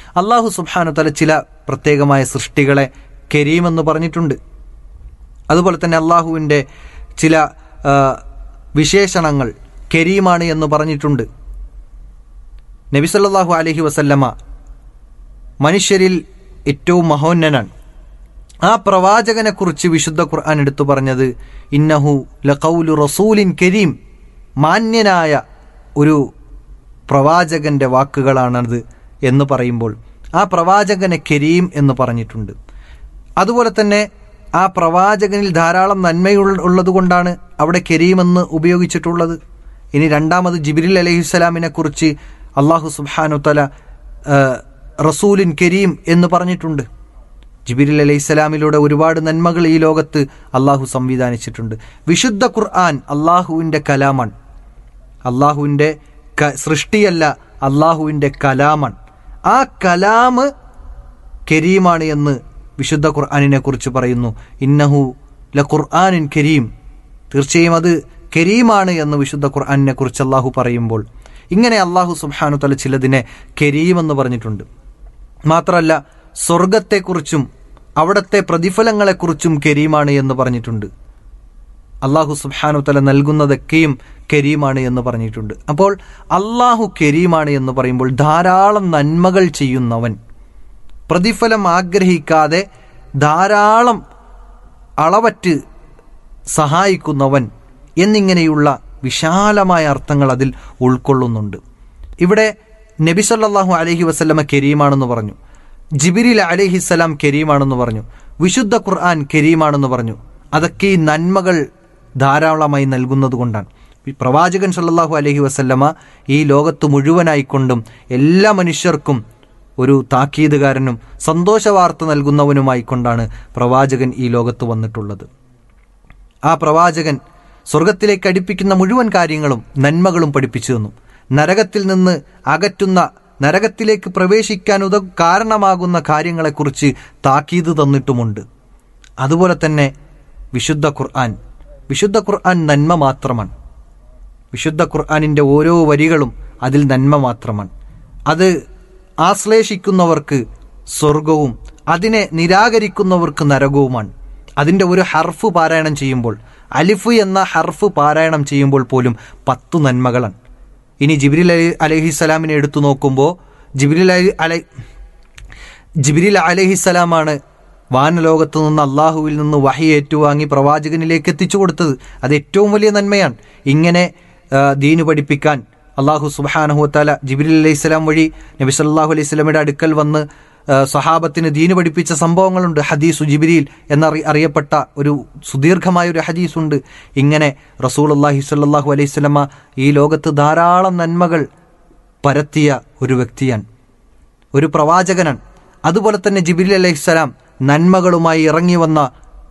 അള്ളാഹു സുബ്ഹാനു തല ചില പ്രത്യേകമായ സൃഷ്ടികളെ കരീം എന്ന് പറഞ്ഞിട്ടുണ്ട് അതുപോലെ തന്നെ അള്ളാഹുവിൻ്റെ ചില ആ, വിശേഷണങ്ങൾ കരീമാണ് എന്ന് പറഞ്ഞിട്ടുണ്ട് നബിസല്ലാഹു അലഹി വസല്ലമ മനുഷ്യരിൽ ഏറ്റവും മഹോന്നനാണ് ആ പ്രവാചകനെ കുറിച്ച് വിശുദ്ധ ഖുർആൻ എടുത്തു പറഞ്ഞത് ഇന്നഹു ലഖൗലു റസൂലിൻ കരീം മാന്യനായ ഒരു പ്രവാചകന്റെ വാക്കുകളാണത് എന്ന് പറയുമ്പോൾ ആ പ്രവാചകനെ കരീം എന്ന് പറഞ്ഞിട്ടുണ്ട് അതുപോലെ തന്നെ ആ പ്രവാചകനിൽ ധാരാളം നന്മയുള്ള ഉള്ളതുകൊണ്ടാണ് അവിടെ കരീം എന്ന് ഉപയോഗിച്ചിട്ടുള്ളത് ഇനി രണ്ടാമത് ജിബിരിൽ അലഹിസ്സലാമിനെ കുറിച്ച് അള്ളാഹു സുബാനു തല റസൂലിൻ കരീം എന്ന് പറഞ്ഞിട്ടുണ്ട് ജിബിരിൽ അലൈഹി സ്വലാമിലൂടെ ഒരുപാട് നന്മകൾ ഈ ലോകത്ത് അള്ളാഹു സംവിധാനിച്ചിട്ടുണ്ട് വിശുദ്ധ ഖുർആൻ അള്ളാഹുവിൻ്റെ കലാമാണ് അള്ളാഹുവിൻ്റെ ക സൃഷ്ടിയല്ല അള്ളാഹുവിൻ്റെ കലാമാണ് ആ കലാമ് കരീമാണ് എന്ന് വിശുദ്ധ ഖുർആാനിനെ കുറിച്ച് പറയുന്നു ഇന്നഹു ല ഖുർആാനിൻ കരീം തീർച്ചയായും അത് കരീമാണ് എന്ന് വിശുദ്ധ ഖുർആാനിനെ കുറിച്ച് അള്ളാഹു പറയുമ്പോൾ ഇങ്ങനെ അള്ളാഹു സുബ്ഹാനു തല ചിലതിനെ കരീം എന്ന് പറഞ്ഞിട്ടുണ്ട് മാത്രമല്ല സ്വർഗത്തെക്കുറിച്ചും അവിടുത്തെ പ്രതിഫലങ്ങളെക്കുറിച്ചും കരീമാണ് എന്ന് പറഞ്ഞിട്ടുണ്ട് അള്ളാഹു സുബ്ഹാനു തല നൽകുന്നതൊക്കെയും കരീമാണ് എന്ന് പറഞ്ഞിട്ടുണ്ട് അപ്പോൾ അള്ളാഹു കരീമാണ് എന്ന് പറയുമ്പോൾ ധാരാളം നന്മകൾ ചെയ്യുന്നവൻ പ്രതിഫലം ആഗ്രഹിക്കാതെ ധാരാളം അളവറ്റ് സഹായിക്കുന്നവൻ എന്നിങ്ങനെയുള്ള വിശാലമായ അർത്ഥങ്ങൾ അതിൽ ഉൾക്കൊള്ളുന്നുണ്ട് ഇവിടെ നബി സല്ലല്ലാഹു അലൈഹി വസല്ലമ കരീമാണെന്ന് പറഞ്ഞു ജിബിരിൽ അലഹിസ്സലാം കരീമാണെന്ന് പറഞ്ഞു വിശുദ്ധ ഖുർആൻ കരീമാണെന്ന് പറഞ്ഞു അതൊക്കെ ഈ നന്മകൾ ധാരാളമായി നൽകുന്നത് കൊണ്ടാണ് ഈ പ്രവാചകൻ സല്ലല്ലാഹു അലൈഹി വസല്ലമ ഈ ലോകത്ത് മുഴുവനായിക്കൊണ്ടും എല്ലാ മനുഷ്യർക്കും ഒരു താക്കീതുകാരനും സന്തോഷവാർത്ത നൽകുന്നവനുമായിക്കൊണ്ടാണ് പ്രവാചകൻ ഈ ലോകത്ത് വന്നിട്ടുള്ളത് ആ പ്രവാചകൻ സ്വർഗത്തിലേക്ക് അടുപ്പിക്കുന്ന മുഴുവൻ കാര്യങ്ങളും നന്മകളും പഠിപ്പിച്ചു തന്നു നരകത്തിൽ നിന്ന് അകറ്റുന്ന നരകത്തിലേക്ക് പ്രവേശിക്കാൻ ഉത കാരണമാകുന്ന കാര്യങ്ങളെക്കുറിച്ച് താക്കീത് തന്നിട്ടുമുണ്ട് അതുപോലെ തന്നെ വിശുദ്ധ ഖുർആൻ വിശുദ്ധ ഖുർആൻ നന്മ മാത്രമാണ് വിശുദ്ധ ഖുർആാനിൻ്റെ ഓരോ വരികളും അതിൽ നന്മ മാത്രമാണ് അത് ആശ്ലേഷിക്കുന്നവർക്ക് സ്വർഗവും അതിനെ നിരാകരിക്കുന്നവർക്ക് നരകവുമാണ് അതിൻ്റെ ഒരു ഹർഫ് പാരായണം ചെയ്യുമ്പോൾ അലിഫ് എന്ന ഹർഫ് പാരായണം ചെയ്യുമ്പോൾ പോലും പത്തു നന്മകളാണ് ഇനി ജിബിരിൽ അലി അലഹിസ്സലാമിനെ എടുത്തു നോക്കുമ്പോൾ ജിബിരിൽ അലി അല ജിബിരിൽ അലഹിസ്സലാമാണ് വാനലോകത്ത് നിന്ന് അള്ളാഹുവിൽ നിന്ന് വഹി ഏറ്റുവാങ്ങി പ്രവാചകനിലേക്ക് എത്തിച്ചു കൊടുത്തത് അത് ഏറ്റവും വലിയ നന്മയാണ് ഇങ്ങനെ ആ, ദീന് പഠിപ്പിക്കാൻ അള്ളാഹു സുബാനഹുത്താല ജിബിരിൽ അലൈഹി സ്വലാം വഴി നബി സല്ലാഹു അലൈഹി സ്വലമിയുടെ അടുക്കൽ വന്ന് ആ, സഹാബത്തിന് ദീന് പഠിപ്പിച്ച സംഭവങ്ങളുണ്ട് ഹദീസു ജിബിരിൽ എന്നറി അറിയപ്പെട്ട ഒരു സുദീർഘമായ ഒരു ഹദീസുണ്ട് ഇങ്ങനെ റസൂൽ അള്ളാഹി സ്വല്ലാഹു അലൈഹി സ്വലമ ഈ ലോകത്ത് ധാരാളം നന്മകൾ പരത്തിയ ഒരു വ്യക്തിയാണ് ഒരു പ്രവാചകനാണ് അതുപോലെ തന്നെ ജിബിലി അലൈഹിസ്സലാം നന്മകളുമായി ഇറങ്ങി വന്ന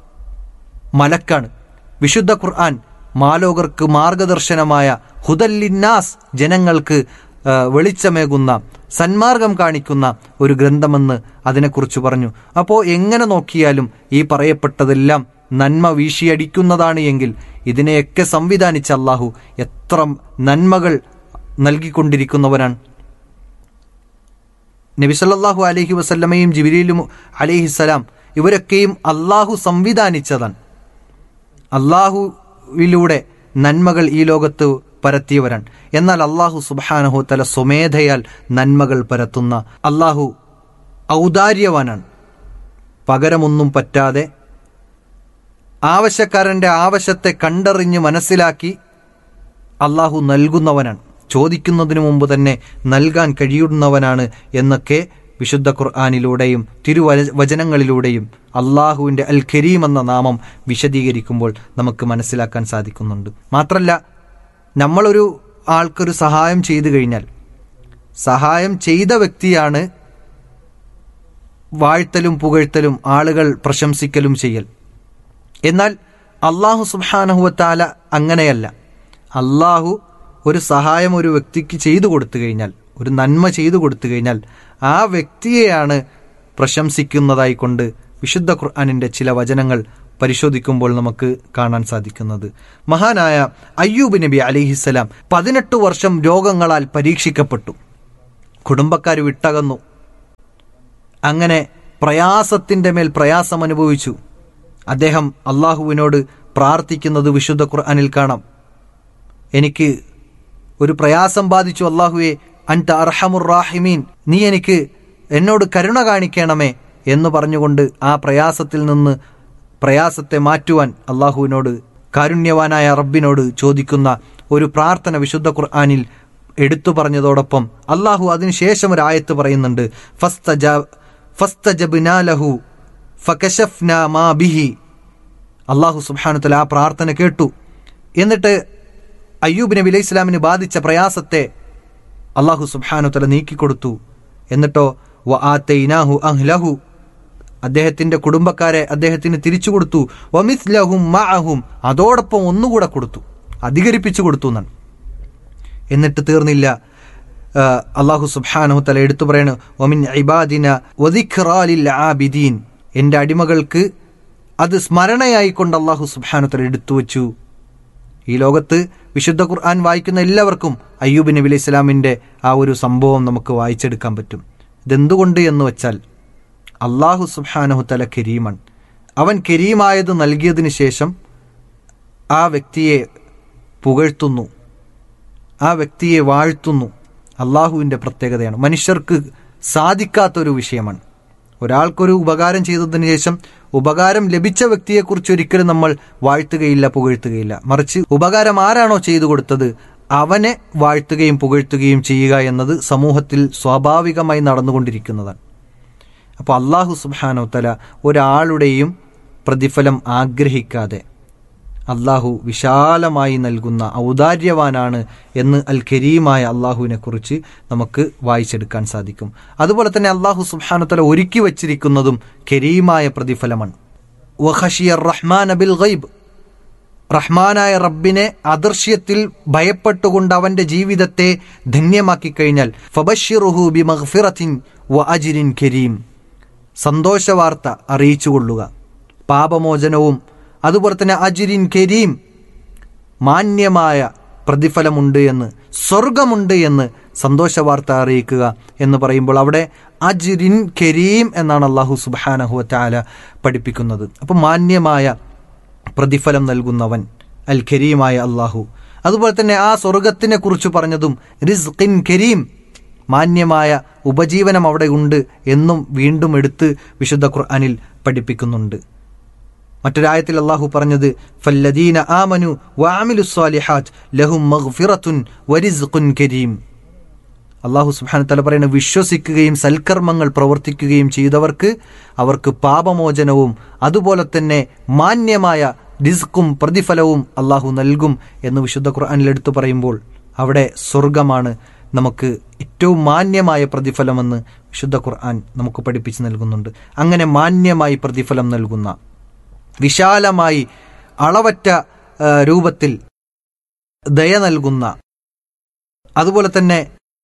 മലക്കാണ് വിശുദ്ധ ഖുർആൻ മാലോകർക്ക് മാർഗദർശനമായ ഹുദല്ലിന്നാസ് ജനങ്ങൾക്ക് ആ, വെളിച്ചമേകുന്ന സന്മാർഗം കാണിക്കുന്ന ഒരു ഗ്രന്ഥമെന്ന് അതിനെക്കുറിച്ച് പറഞ്ഞു അപ്പോൾ എങ്ങനെ നോക്കിയാലും ഈ പറയപ്പെട്ടതെല്ലാം നന്മ വീശിയടിക്കുന്നതാണ് എങ്കിൽ ഇതിനെയൊക്കെ സംവിധാനിച്ച അള്ളാഹു എത്ര നന്മകൾ നൽകിക്കൊണ്ടിരിക്കുന്നവനാണ് നബി സല്ലല്ലാഹു അലൈഹി വസല്ലമയും ജിബിരിയിലും അലൈഹിസ്സലാം ഇവരൊക്കെയും അള്ളാഹു സംവിധാനിച്ചതാണ് അള്ളാഹുവിലൂടെ നന്മകൾ ഈ ലോകത്ത് പരത്തിയവരാണ് എന്നാൽ അള്ളാഹു സുബാനഹു തല സ്വമേധയാൽ നന്മകൾ പരത്തുന്ന അള്ളാഹു ഔദാര്യവാനാണ് പകരമൊന്നും പറ്റാതെ ആവശ്യക്കാരൻ്റെ ആവശ്യത്തെ കണ്ടറിഞ്ഞ് മനസ്സിലാക്കി അള്ളാഹു നൽകുന്നവനാണ് ചോദിക്കുന്നതിനു മുമ്പ് തന്നെ നൽകാൻ കഴിയുന്നവനാണ് എന്നൊക്കെ വിശുദ്ധ ഖുർആാനിലൂടെയും തിരുവച വചനങ്ങളിലൂടെയും അള്ളാഹുവിൻ്റെ അൽ ഖരീം എന്ന നാമം വിശദീകരിക്കുമ്പോൾ നമുക്ക് മനസ്സിലാക്കാൻ സാധിക്കുന്നുണ്ട് മാത്രല്ല നമ്മളൊരു ആൾക്കൊരു സഹായം ചെയ്തു കഴിഞ്ഞാൽ സഹായം ചെയ്ത വ്യക്തിയാണ് വാഴ്ത്തലും പുകഴ്ത്തലും ആളുകൾ പ്രശംസിക്കലും ചെയ്യൽ എന്നാൽ അള്ളാഹു സുബാനഹുവത്താല അങ്ങനെയല്ല അള്ളാഹു ഒരു സഹായം ഒരു വ്യക്തിക്ക് ചെയ്തു കൊടുത്തു കഴിഞ്ഞാൽ ഒരു നന്മ ചെയ്തു കൊടുത്തു കഴിഞ്ഞാൽ ആ വ്യക്തിയെയാണ് പ്രശംസിക്കുന്നതായി കൊണ്ട് വിശുദ്ധ ഖുർആാനിൻ്റെ ചില വചനങ്ങൾ പരിശോധിക്കുമ്പോൾ നമുക്ക് കാണാൻ സാധിക്കുന്നത് മഹാനായ അയ്യൂബ് നബി അലിഹിസ്സലാം പതിനെട്ട് വർഷം രോഗങ്ങളാൽ പരീക്ഷിക്കപ്പെട്ടു കുടുംബക്കാർ വിട്ടകന്നു അങ്ങനെ പ്രയാസത്തിൻ്റെ മേൽ പ്രയാസം അനുഭവിച്ചു അദ്ദേഹം അള്ളാഹുവിനോട് പ്രാർത്ഥിക്കുന്നത് വിശുദ്ധ ഖുർആനിൽ കാണാം എനിക്ക് ഒരു പ്രയാസം ബാധിച്ചു അള്ളാഹുവെ അൻത അർഹമുർ റാഹിമീൻ നീ എനിക്ക് എന്നോട് കരുണ കാണിക്കണമേ എന്ന് പറഞ്ഞുകൊണ്ട് ആ പ്രയാസത്തിൽ നിന്ന് പ്രയാസത്തെ മാറ്റുവാൻ അള്ളാഹുവിനോട് കാരുണ്യവാനായ റബ്ബിനോട് ചോദിക്കുന്ന ഒരു പ്രാർത്ഥന വിശുദ്ധ ഖുർആാനിൽ എടുത്തു പറഞ്ഞതോടൊപ്പം അള്ളാഹു അതിനുശേഷം ഒരു ആയത്ത് പറയുന്നുണ്ട് ഫസ്തജബ്നാലഹു ഫകശഫ്ന മാ ബിഹി അള്ളാഹു സുബ്ഹാനുത്തല ആ പ്രാർത്ഥന കേട്ടു എന്നിട്ട് അയ്യൂബ് നബി അലൈഹി ഇസ്ലാമിന് ബാധിച്ച പ്രയാസത്തെ അള്ളാഹു സുബ്ഹാനുത്തല നീക്കിക്കൊടുത്തു എന്നിട്ടോ വ ആത്തൈനാഹു അഹ്ലഹു അദ്ദേഹത്തിന്റെ കുടുംബക്കാരെ അദ്ദേഹത്തിന് തിരിച്ചു കൊടുത്തു വമിസ്ലഹും മഅഹും അതോടൊപ്പം ഒന്നുകൂടെ കൊടുത്തു അധികരിപ്പിച്ചു കൊടുത്തു എന്നാണ് എന്നിട്ട് തീർന്നില്ല അള്ളാഹു സുബ്ഹാനഹു തല എടുത്തു പറയണു ഒമിൻ ഇബാദിന വദിഖ്റാലിൽ ആബിദീൻ എൻ്റെ അടിമകൾക്ക് അത് സ്മരണയായിക്കൊണ്ട് അള്ളാഹു സുബ്ഹാനു തല എടുത്തു വച്ചു ഈ ലോകത്ത് വിശുദ്ധ ഖുർആൻ വായിക്കുന്ന എല്ലാവർക്കും അയ്യൂബ് നബി അലൈഹി ഇസ്ലാമിൻ്റെ ആ ഒരു സംഭവം നമുക്ക് വായിച്ചെടുക്കാൻ പറ്റും ഇതെന്തുകൊണ്ട് എന്ന് വെച്ചാൽ അള്ളാഹു സുബ്ഹാനഹു തല കരീമൺ അവൻ കരീമായത് നൽകിയതിന് ശേഷം ആ വ്യക്തിയെ പുകഴ്ത്തുന്നു ആ വ്യക്തിയെ വാഴ്ത്തുന്നു അള്ളാഹുവിൻ്റെ പ്രത്യേകതയാണ് മനുഷ്യർക്ക് സാധിക്കാത്തൊരു വിഷയമാണ് ഒരാൾക്കൊരു ഉപകാരം ചെയ്തതിനു ശേഷം ഉപകാരം ലഭിച്ച വ്യക്തിയെക്കുറിച്ച് ഒരിക്കലും നമ്മൾ വാഴ്ത്തുകയില്ല പുകഴ്ത്തുകയില്ല മറിച്ച് ഉപകാരം ആരാണോ ചെയ്തു കൊടുത്തത് അവനെ വാഴ്ത്തുകയും പുകഴ്ത്തുകയും ചെയ്യുക എന്നത് സമൂഹത്തിൽ സ്വാഭാവികമായി നടന്നുകൊണ്ടിരിക്കുന്നതാണ് അപ്പോൾ അള്ളാഹു സുബാനോ തല ഒരാളുടെയും പ്രതിഫലം ആഗ്രഹിക്കാതെ അള്ളാഹു വിശാലമായി നൽകുന്ന ഔദാര്യവാനാണ് എന്ന് അൽ കരീമായ അള്ളാഹുവിനെ കുറിച്ച് നമുക്ക് വായിച്ചെടുക്കാൻ സാധിക്കും അതുപോലെ തന്നെ അള്ളാഹു സുബാനുത്തല ഒരുക്കി വച്ചിരിക്കുന്നതും കരീമായ പ്രതിഫലമാണ് വഹഷിയർ റഹ്മാൻ അബിൽ ഗൈബ് റഹ്മാനായ റബ്ബിനെ അദൃശ്യത്തിൽ ഭയപ്പെട്ടുകൊണ്ട് അവന്റെ ജീവിതത്തെ ധന്യമാക്കി കഴിഞ്ഞാൽ ഫബഷിറുഹു ബി മഹ്ഫിറത്തിൻ വ അജിരിൻ കരീം സന്തോഷവാർത്ത അറിയിച്ചുകൊള്ളുക പാപമോചനവും അതുപോലെ തന്നെ അജിരിൻ കരീം മാന്യമായ പ്രതിഫലമുണ്ട് എന്ന് സ്വർഗമുണ്ട് എന്ന് സന്തോഷവാർത്ത അറിയിക്കുക എന്ന് പറയുമ്പോൾ അവിടെ അജിരിൻ കരീം എന്നാണ് അള്ളാഹു സുബാനഹു താല പഠിപ്പിക്കുന്നത് അപ്പം മാന്യമായ പ്രതിഫലം നൽകുന്നവൻ അൽ കരീമായ അള്ളാഹു അതുപോലെ തന്നെ ആ സ്വർഗത്തിനെ കുറിച്ച് പറഞ്ഞതും റിസ്ഖിൻ കരീം മാന്യമായ ഉപജീവനം അവിടെ ഉണ്ട് എന്നും വീണ്ടും എടുത്ത് വിശുദ്ധ ഖുർആനിൽ പഠിപ്പിക്കുന്നുണ്ട് മറ്റൊരായത്തിൽ അള്ളാഹു പറഞ്ഞത് ഫല്ലദീന ആമനു വഅമിലു സ്വാലിഹാത്ത് ലഹും മഗ്ഫിറത്തുൻ വരിസ്ഖുൻ കരീം അള്ളാഹു സുബ്ഹാന തല പറയുന്നത് വിശ്വസിക്കുകയും സൽക്കർമ്മങ്ങൾ പ്രവർത്തിക്കുകയും ചെയ്തവർക്ക് അവർക്ക് പാപമോചനവും അതുപോലെ തന്നെ മാന്യമായ റിസ്ക്കും പ്രതിഫലവും അള്ളാഹു നൽകും എന്ന് വിശുദ്ധ ഖുർആനിൽ എടുത്തു പറയുമ്പോൾ അവിടെ സ്വർഗമാണ് നമുക്ക് ഏറ്റവും മാന്യമായ പ്രതിഫലമെന്ന് വിശുദ്ധ ഖുർആൻ നമുക്ക് പഠിപ്പിച്ചു നൽകുന്നുണ്ട് അങ്ങനെ മാന്യമായി പ്രതിഫലം നൽകുന്ന വിശാലമായി അളവറ്റ രൂപത്തിൽ ദയ നൽകുന്ന അതുപോലെ തന്നെ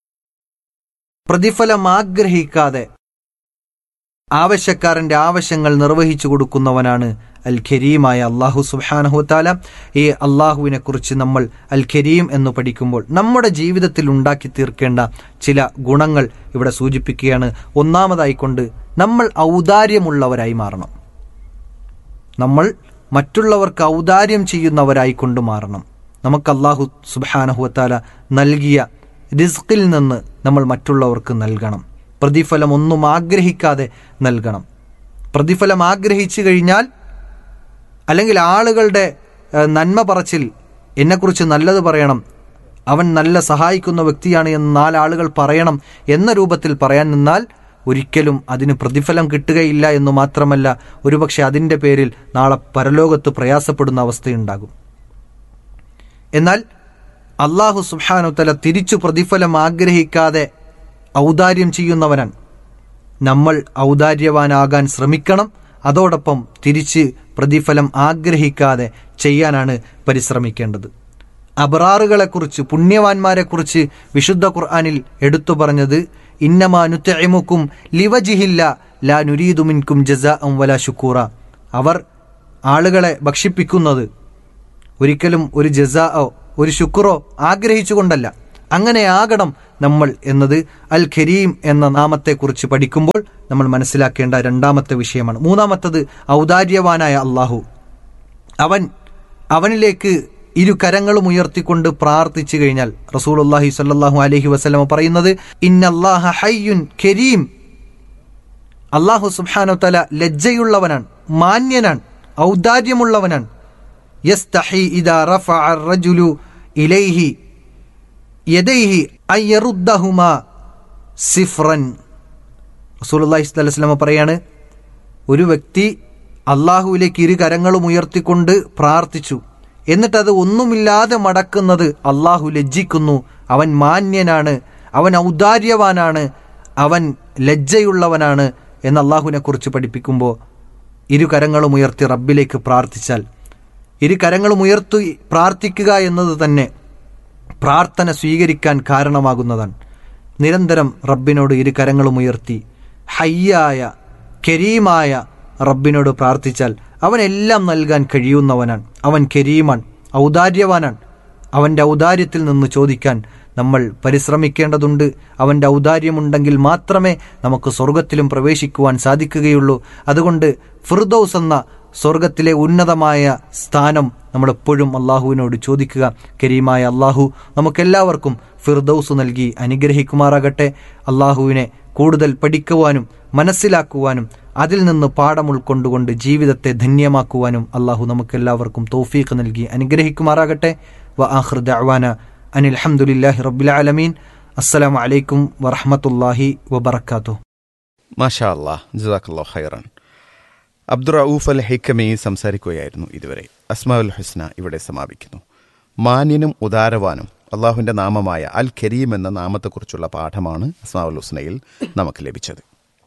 പ്രതിഫലം ആഗ്രഹിക്കാതെ ആവശ്യക്കാരന്റെ ആവശ്യങ്ങൾ നിർവഹിച്ചു കൊടുക്കുന്നവനാണ് അൽ ഖരീമായ അള്ളാഹു സുബാനഹുത്താല ഈ അള്ളാഹുവിനെ കുറിച്ച് നമ്മൾ അൽ ഖരീം എന്ന് പഠിക്കുമ്പോൾ നമ്മുടെ ജീവിതത്തിൽ ഉണ്ടാക്കി തീർക്കേണ്ട ചില ഗുണങ്ങൾ ഇവിടെ സൂചിപ്പിക്കുകയാണ് ഒന്നാമതായിക്കൊണ്ട് നമ്മൾ ഔദാര്യമുള്ളവരായി മാറണം നമ്മൾ മറ്റുള്ളവർക്ക് ഔദാര്യം ചെയ്യുന്നവരായി കൊണ്ട് മാറണം നമുക്ക് അള്ളാഹു സുബാനഹുവത്താല നൽകിയ റിസ്കിൽ നിന്ന് നമ്മൾ മറ്റുള്ളവർക്ക് നൽകണം പ്രതിഫലം ഒന്നും ആഗ്രഹിക്കാതെ നൽകണം പ്രതിഫലം ആഗ്രഹിച്ചു കഴിഞ്ഞാൽ അല്ലെങ്കിൽ ആളുകളുടെ നന്മ പറച്ചിൽ എന്നെക്കുറിച്ച് നല്ലത് പറയണം അവൻ നല്ല സഹായിക്കുന്ന വ്യക്തിയാണ് എന്ന് നാലാളുകൾ പറയണം എന്ന രൂപത്തിൽ പറയാൻ നിന്നാൽ ഒരിക്കലും അതിന് പ്രതിഫലം കിട്ടുകയില്ല എന്ന് മാത്രമല്ല ഒരുപക്ഷെ അതിൻ്റെ പേരിൽ നാളെ പരലോകത്ത് പ്രയാസപ്പെടുന്ന അവസ്ഥയുണ്ടാകും എന്നാൽ അള്ളാഹു സുബാനുത്തല തിരിച്ചു പ്രതിഫലം ആഗ്രഹിക്കാതെ ഔദാര്യം ചെയ്യുന്നവനാണ് നമ്മൾ ഔദാര്യവാനാകാൻ ശ്രമിക്കണം അതോടൊപ്പം തിരിച്ച് പ്രതിഫലം ആഗ്രഹിക്കാതെ ചെയ്യാനാണ് പരിശ്രമിക്കേണ്ടത് അബറാറുകളെക്കുറിച്ച് പുണ്യവാന്മാരെക്കുറിച്ച് വിശുദ്ധ ഖുർആാനിൽ എടുത്തു പറഞ്ഞത് ഇന്നമാ നുത്തമുക്കും ലിവജിഹില്ല ലാ നുരീദുമിൻകും ജസ അം വല ശുക്കൂറ അവർ ആളുകളെ ഭക്ഷിപ്പിക്കുന്നത് ഒരിക്കലും ഒരു ജസാओ ഒരു ശുക്രോ ആഗ്രഹിച്ചുകൊണ്ടല്ല അങ്ങനെയാകണം നമ്മൾ എന്നത് അൽ ഖരീം എന്ന നാമത്തെക്കുറിച്ച് പഠിക്കുമ്പോൾ നമ്മൾ മനസ്സിലാക്കേണ്ട രണ്ടാമത്തെ വിഷയമാണ് മൂന്നാമത്തത് ഔദാര്യവാനായ അള്ളാഹു അവൻ അവനിലേക്ക് ഇരു കരങ്ങളും ഉയർത്തിക്കൊണ്ട് പ്രാർത്ഥിച്ചു കഴിഞ്ഞാൽ റസൂലുള്ളാഹി സ്വല്ലല്ലാഹു അലൈഹി വസല്ലമ പറയുന്നത് ഇന്നല്ലാഹ ഹയ്യുൻ കരീം അള്ളാഹു സുബ്ഹാനഹു തല ലജ്ജയുള്ളവനാണ് മാന്യനാണ് ഔദാര്യമുള്ളവനാണ് യസ്തഹി ഇദാ റഫഅ الرجل ഇലൈഹി യദൈഹി അയ്യറുദ്ദഹുമാ സിഫ്രൻ റസൂലുള്ളാഹി സ്വല്ലല്ലാഹു അലൈഹി വസല്ലമ പറയാണ് ഒരു വ്യക്തി അള്ളാഹുവിലേക്ക് ഇരു കരങ്ങളും ഉയർത്തിക്കൊണ്ട് പ്രാർത്ഥിച്ചു എന്നിട്ടത് ഒന്നുമില്ലാതെ മടക്കുന്നത് അള്ളാഹു ലജ്ജിക്കുന്നു അവൻ മാന്യനാണ് അവൻ ഔദാര്യവാനാണ് അവൻ ലജ്ജയുള്ളവനാണ് എന്ന് അള്ളാഹുവിനെ കുറിച്ച് പഠിപ്പിക്കുമ്പോൾ ഇരു കരങ്ങളും ഉയർത്തി റബ്ബിലേക്ക് പ്രാർത്ഥിച്ചാൽ ഇരു കരങ്ങളും ഉയർത്തി പ്രാർത്ഥിക്കുക എന്നത് തന്നെ പ്രാർത്ഥന സ്വീകരിക്കാൻ കാരണമാകുന്നതാണ് നിരന്തരം റബ്ബിനോട് ഇരു കരങ്ങളും ഉയർത്തി ഹയ്യായ കരീമായ റബ്ബിനോട് പ്രാർത്ഥിച്ചാൽ അവൻ എല്ലാം നൽകാൻ കഴിയുന്നവനാണ് അവൻ കരീമാൻ ഔദാര്യവാനാണ് അവൻ്റെ ഔദാര്യത്തിൽ നിന്ന് ചോദിക്കാൻ നമ്മൾ പരിശ്രമിക്കേണ്ടതുണ്ട് അവൻ്റെ ഔദാര്യമുണ്ടെങ്കിൽ മാത്രമേ നമുക്ക് സ്വർഗത്തിലും പ്രവേശിക്കുവാൻ സാധിക്കുകയുള്ളൂ അതുകൊണ്ട് ഫിർദൌസ് എന്ന സ്വർഗത്തിലെ ഉന്നതമായ സ്ഥാനം നമ്മൾ എപ്പോഴും അള്ളാഹുവിനോട് ചോദിക്കുക കരീമായ അള്ളാഹു നമുക്കെല്ലാവർക്കും ഫിർദൌസ് നൽകി അനുഗ്രഹിക്കുമാറാകട്ടെ അള്ളാഹുവിനെ കൂടുതൽ പഠിക്കുവാനും മനസ്സിലാക്കുവാനും അതിൽ നിന്ന് പാഠം ഉൾക്കൊണ്ടുകൊണ്ട് ജീവിതത്തെ ധന്യമാക്കുവാനും അള്ളാഹു നമുക്കെല്ലാവർക്കും തൗഫീഖ് നൽകി അനുഗ്രഹിക്കുമാറാകട്ടെ വ ആഖിർ ദഅവാന അനിൽ അൽഹംദുലില്ലാഹി റബ്ബിൽ ആലമീൻ അസ്സലാമു അലൈക്കും വറഹ്മത്തുള്ളാഹി വബറകാതുഹു മാഷാ അല്ലാ ജസാഖല്ലോ ഹൈറൻ അബ്ദുറൌഫ് അൽ ഹൈക്കമി സംസാരിക്കുകയായിരുന്നു ഇതുവരെ അസ്മാ ഉൽ ഹുസ്ന ഇവിടെ സമാപിക്കുന്നു മാന്യനും ഉദാരവാനും അള്ളാഹുവിൻ്റെ നാമമായ അൽ കരീം എന്ന നാമത്തെക്കുറിച്ചുള്ള പാഠമാണ് അസ്മാ ഉൽ ഹുസ്നയിൽ നമുക്ക് ലഭിച്ചത്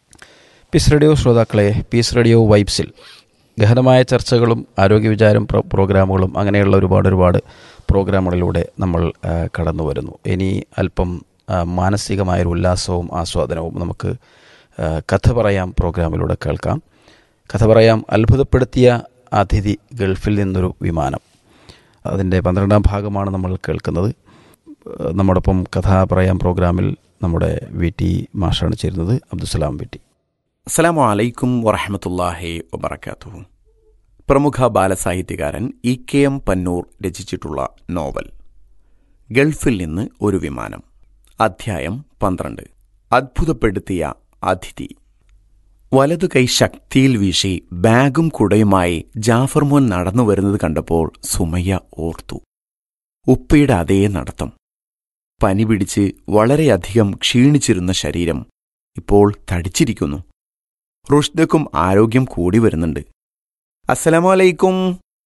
പീസ് റേഡിയോ ശ്രോതാക്കളെ പീസ് റേഡിയോ വൈബ്സിൽ ഗഹനമായ ചർച്ചകളും ആരോഗ്യ വിചാരം പ്രോ പ്രോഗ്രാമുകളും അങ്ങനെയുള്ള ഒരുപാട് ഒരുപാട് പ്രോഗ്രാമുകളിലൂടെ നമ്മൾ ആ, കടന്നു വരുന്നു ഇനി അല്പം ആ, മാനസികമായൊരു ഉല്ലാസവും ആസ്വാദനവും നമുക്ക് ആ, കഥ പറയാം പ്രോഗ്രാമിലൂടെ കേൾക്കാം കഥ പറയാം അത്ഭുതപ്പെടുത്തിയ അതിഥി ഗൾഫിൽ നിന്നൊരു വിമാനം അതിൻ്റെ പന്ത്രണ്ടാം ഭാഗമാണ് നമ്മൾ കേൾക്കുന്നത് ആ, നമ്മോടൊപ്പം കഥ പറയാം പ്രോഗ്രാമിൽ നമ്മുടെ വി ടി മാഷാണ് ചേരുന്നത് അബ്ദുസലാം വി ടി അസ്സലാമു അലൈക്കും വറഹമത്തല്ലാഹി വബർക്കാത്തു പ്രമുഖ ബാലസാഹിത്യകാരൻ ഇ കെ എം പന്നൂർ രചിച്ചിട്ടുള്ള നോവൽ ഗൾഫിൽ നിന്ന് ഒരു വിമാനം അധ്യായം പന്ത്രണ്ട് അത്ഭുതപ്പെടുത്തിയ അതിഥി വലതു കൈ ശക്തിയിൽ വീശി ബാഗും കുടയുമായി ജാഫർ മോൻ നടന്നു വരുന്നത് കണ്ടപ്പോൾ സുമയ്യ ഓർത്തു ഉപ്പയുടെ അതേ നടത്തം പനി പിടിച്ച് വളരെയധികം ക്ഷീണിച്ചിരുന്ന ശരീരം ഇപ്പോൾ തടിച്ചിരിക്കുന്നു റുഷ്ദക്കും ആരോഗ്യം കൂടി വരുന്നുണ്ട് അസ്സലാമലൈക്കും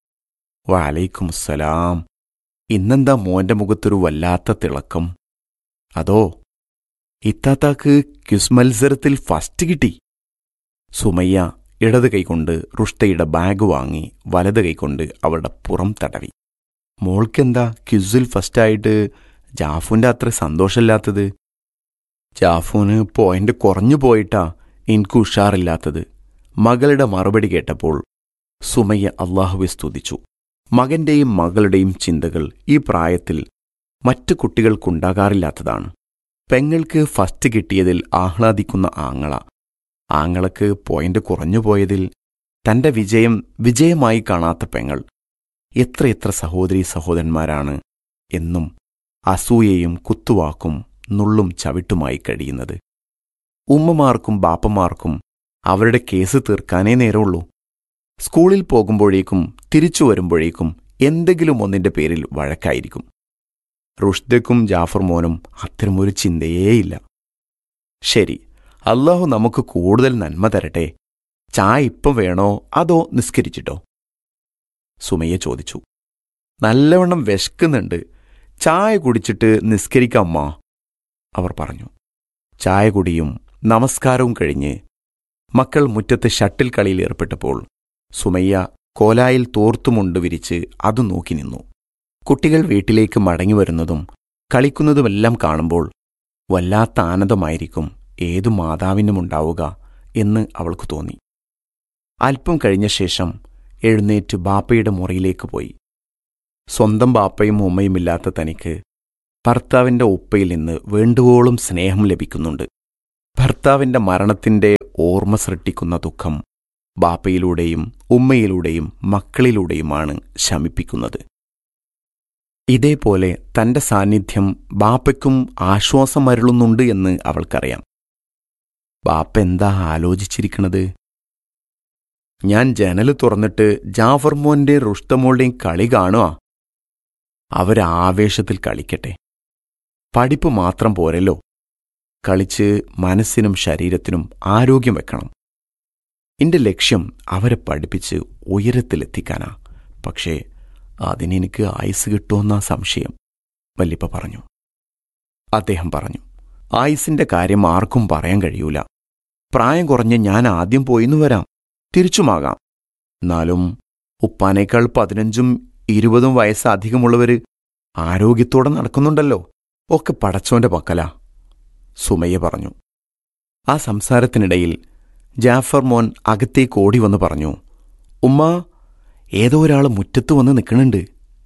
വലൈക്കും അസ്സലാം ഇന്നെന്താ മോന്റെ മുഖത്തൊരു വല്ലാത്ത തിളക്കം അതോ ഇത്താത്താക്ക് ക്വിസ് മത്സരത്തിൽ ഫസ്റ്റ് കിട്ടി സുമയ്യ ഇടത് കൈകൊണ്ട് റുഷ്തയുടെ ബാഗ് വാങ്ങി വലത് കൈകൊണ്ട് അവളുടെ പുറം തടവി മോൾക്കെന്താ ക്വിസിൽ ഫസ്റ്റായിട്ട് ജാഫുവിന്റെ അത്ര സന്തോഷമില്ലാത്തത് ജാഫുവിന് പോയിന്റ് കുറഞ്ഞു പോയിട്ടാ എനിക്ക് ഉഷാറില്ലാത്തത് മകളുടെ മറുപടി കേട്ടപ്പോൾ സുമയ്യ അള്ളാഹുവെ സ്തുതിച്ചു മകന്റെയും മകളുടെയും ചിന്തകൾ ഈ പ്രായത്തിൽ മറ്റു കുട്ടികൾക്കുണ്ടാകാറില്ലാത്തതാണ് പെങ്ങൾക്ക് ഫസ്റ്റ് കിട്ടിയതിൽ ആഹ്ലാദിക്കുന്ന ആങ്ങള ആങ്ങളക്ക് പോയിന്റ് കുറഞ്ഞുപോയതിൽ തന്റെ വിജയം വിജയമായി കാണാത്ത പെങ്ങൾ എത്രയെത്ര സഹോദരീ സഹോദരന്മാരാണ് എന്നും അസൂയയും കുത്തുവാക്കും നുള്ളും ചവിട്ടുമായി കഴിയുന്നത് ഉമ്മമാർക്കും ബാപ്പമാർക്കും അവരുടെ കേസ് തീർക്കാനേ നേരമുള്ളൂ സ്കൂളിൽ പോകുമ്പോഴേക്കും തിരിച്ചു വരുമ്പോഴേക്കും എന്തെങ്കിലും ഒന്നിന്റെ പേരിൽ വഴക്കായിരിക്കും റുഷ്ദക്കും ജാഫർ മോനും അത്തരമൊരു ചിന്തയേയില്ല ശരി അള്ളാഹു നമുക്ക് കൂടുതൽ നന്മ തരട്ടെ ചായ ഇപ്പം വേണോ അതോ നിസ്കരിച്ചിട്ടോ സുമയ്യ ചോദിച്ചു നല്ലവണ്ണം വിശക്കുന്നുണ്ട് ചായ കുടിച്ചിട്ട് നിസ്കരിക്കമ്മ അവർ പറഞ്ഞു ചായ കുടിയും നമസ്കാരവും കഴിഞ്ഞ് മക്കൾ മുറ്റത്ത് ഷട്ടിൽ കളിയിൽ ഏർപ്പെട്ടപ്പോൾ സുമയ്യ കോലായിൽ തോർത്തുമുണ്ട് വിരിച്ച് അത് നോക്കി നിന്നു കുട്ടികൾ വീട്ടിലേക്ക് മടങ്ങി വരുന്നതും കളിക്കുന്നതുമെല്ലാം കാണുമ്പോൾ വല്ലാത്ത ആനന്ദമായിരിക്കും ഏതു മാതാവിനുമുണ്ടാവുക എന്ന് അവൾക്ക് തോന്നി അല്പം കഴിഞ്ഞ ശേഷം എഴുന്നേറ്റ് ബാപ്പയുടെ മുറിയിലേക്ക് പോയി സ്വന്തം ബാപ്പയും ഉമ്മയുമില്ലാത്ത തനിക്ക് ഭർത്താവിന്റെ ഉപ്പയിൽ നിന്ന് വേണ്ടുവോളം സ്നേഹം ലഭിക്കുന്നുണ്ട് ഭർത്താവിന്റെ മരണത്തിന്റെ ഓർമ്മ സൃഷ്ടിക്കുന്ന ദുഃഖം ബാപ്പയിലൂടെയും ഉമ്മയിലൂടെയും മക്കളിലൂടെയുമാണ് ശമിപ്പിക്കുന്നത് ഇതേപോലെ തന്റെ സാന്നിധ്യം ബാപ്പയ്ക്കും ആശ്വാസം അരുളുന്നുണ്ട് എന്ന് അവൾക്കറിയാം ബാപ്പ എന്താ ആലോചിച്ചിരിക്കണത് ഞാൻ ജനൽ തുറന്നിട്ട് ജാഫർ മോന്റെ റുഷ്തമോളുടെയും കളി കാണുക അവരാവേശത്തിൽ കളിക്കട്ടെ പഠിപ്പ് മാത്രം പോരല്ലോ കളിച്ച് മനസ്സിനും ശരീരത്തിനും ആരോഗ്യം വെക്കണം എന്റെ ലക്ഷ്യം അവരെ പഠിപ്പിച്ച് ഉയരത്തിലെത്തിക്കാനാ പക്ഷേ അതിനെനിക്ക് ആയുസ് കിട്ടുമെന്നാ സംശയം വല്ലിപ്പ പറഞ്ഞു അദ്ദേഹം പറഞ്ഞു ആയുസിന്റെ കാര്യം ആർക്കും പറയാൻ കഴിയൂല പ്രായം കുറഞ്ഞ് ഞാൻ ആദ്യം പോയിന്നു വരാം തിരിച്ചുമാകാം എന്നാലും ഉപ്പാനേക്കാൾ പതിനഞ്ചും ഇരുപതും വയസ്സ് അധികമുള്ളവര് ആരോഗ്യത്തോടെ നടക്കുന്നുണ്ടല്ലോ ഒക്കെ പടച്ചോന്റെ പക്കലാ സുമയ്യ പറഞ്ഞു ആ സംസാരത്തിനിടയിൽ ജാഫർ മോൻ അകത്തേക്ക് ഓടി വന്ന് പറഞ്ഞു ഉമ്മ ഏതോ ഒരാൾ മുറ്റത്ത് വന്ന് നിൽക്കണുണ്ട്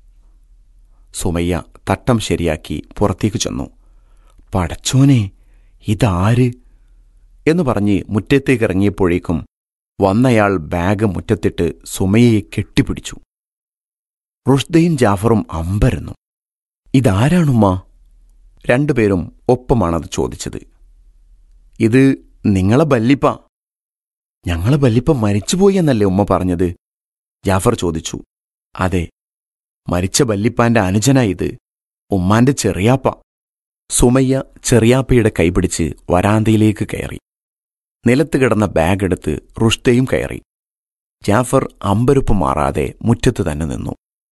സുമയ്യ തട്ടം ശരിയാക്കി പുറത്തേക്ക് ചെന്നു പടച്ചോനെ ഇതാര് എന്ന് പറഞ്ഞ് മുറ്റത്തേക്ക് ഇറങ്ങിയപ്പോഴേക്കും വന്നയാൾ ബാഗ് മുറ്റത്തിട്ട് സുമയ്യയെ കെട്ടിപ്പിടിച്ചു റുഷ്ദയും ജാഫറും അമ്പരന്നു ഇതാരാണുമ്മ രണ്ടുപേരും ഒപ്പമാണത് ചോദിച്ചത് ഇത് നിങ്ങളെ ബല്ലിപ്പ ഞങ്ങളെ ബല്ലിപ്പ മരിച്ചുപോയി എന്നല്ലേ ഉമ്മ പറഞ്ഞത് ജാഫർ ചോദിച്ചു അതെ മരിച്ച ബല്ലിപ്പാന്റെ അനുജനാ ഇത് ഉമ്മാന്റെ ചെറിയാപ്പ സുമയ്യ ചെറിയാപ്പയുടെ കൈപിടിച്ച് വരാന്തയിലേക്ക് കയറി നിലത്ത് കിടന്ന ബാഗ് എടുത്ത് റുഷ്തയും കയറി ജാഫർ അമ്പരുപ്പ് മാറാതെ മുറ്റത്ത് തന്നെ നിന്നു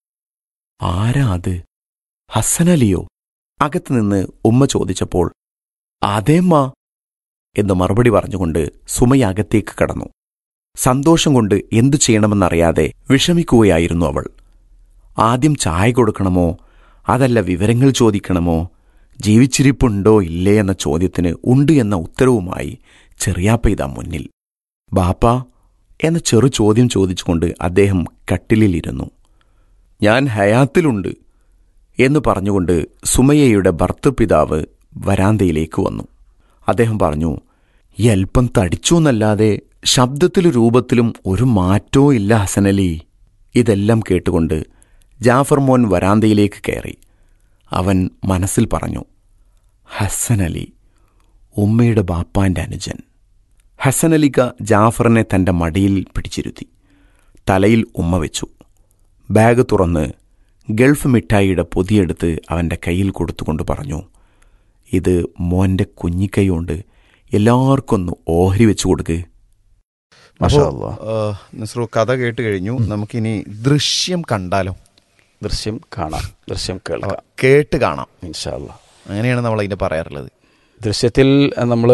ആരാ അത് ഹസനലിയോ അകത്തുനിന്ന് ഉമ്മ ചോദിച്ചപ്പോൾ അതേമ്മാ എന്ന് മറുപടി പറഞ്ഞുകൊണ്ട് സുമയ അകത്തേക്ക് കടന്നു സന്തോഷം കൊണ്ട് എന്തു ചെയ്യണമെന്നറിയാതെ വിഷമിക്കുകയായിരുന്നു അവൾ ആദ്യം ചായ കൊടുക്കണമോ അതല്ല വിവരങ്ങൾ ചോദിക്കണമോ ജീവിച്ചിരിപ്പുണ്ടോ ഇല്ലേ എന്ന ചോദ്യത്തിന് ഉണ്ട് എന്ന ഉത്തരവുമായി ചെറിയാപ്പ ഇതാ മുന്നിൽ ബാപ്പ എന്ന ചെറു ചോദ്യം ചോദിച്ചുകൊണ്ട് അദ്ദേഹം കട്ടിലിലിരുന്നു ഞാൻ ഹയാത്തിലുണ്ട് എന്ന് പറഞ്ഞുകൊണ്ട് സുമയ്യയുടെ ഭർത്തൃപിതാവ് വരാന്തയിലേക്ക് വന്നു അദ്ദേഹം പറഞ്ഞു ഈ അല്പം തടിച്ചു എന്നല്ലാതെ ശബ്ദത്തിലും രൂപത്തിലും ഒരു മാറ്റവും ഇല്ല ഹസനലി ഇതെല്ലാം കേട്ടുകൊണ്ട് ജാഫർ മോൻ വരാന്തയിലേക്ക് കയറി അവൻ മനസ്സിൽ പറഞ്ഞു ഹസനലി ഉമ്മയുടെ ബാപ്പാന്റെ അനുജൻ ഹസനലിക ജാഫറിനെ തന്റെ മടിയിൽ പിടിച്ചിരുത്തി തലയിൽ ഉമ്മ വെച്ചു ബാഗ് തുറന്ന് ഗൾഫ് മിഠായിയുടെ പൊതിയെടുത്ത് അവന്റെ കയ്യിൽ കൊടുത്തുകൊണ്ട് പറഞ്ഞു ഇത് മോന്റെ കുഞ്ഞിക്കൈ കൊണ്ട് എല്ലാവർക്കും ഒന്ന് ഓഹരി വെച്ചു കൊടുക്ക് മാഷാ അപ്പോ, അല്ലാ. ആ, നസ്രു കഥ കേട്ട് കഴിഞ്ഞു നമുക്കിനി ദൃശ്യം കണ്ടാലോ ദൃശ്യം കാണാം ദൃശ്യം കേൾക്കാം കേട്ട് കാണാം ഇൻഷാല്ല അങ്ങനെയാണ് നമ്മൾ അതിനെ പറയാറുള്ളത് ദൃശ്യത്തിൽ നമ്മൾ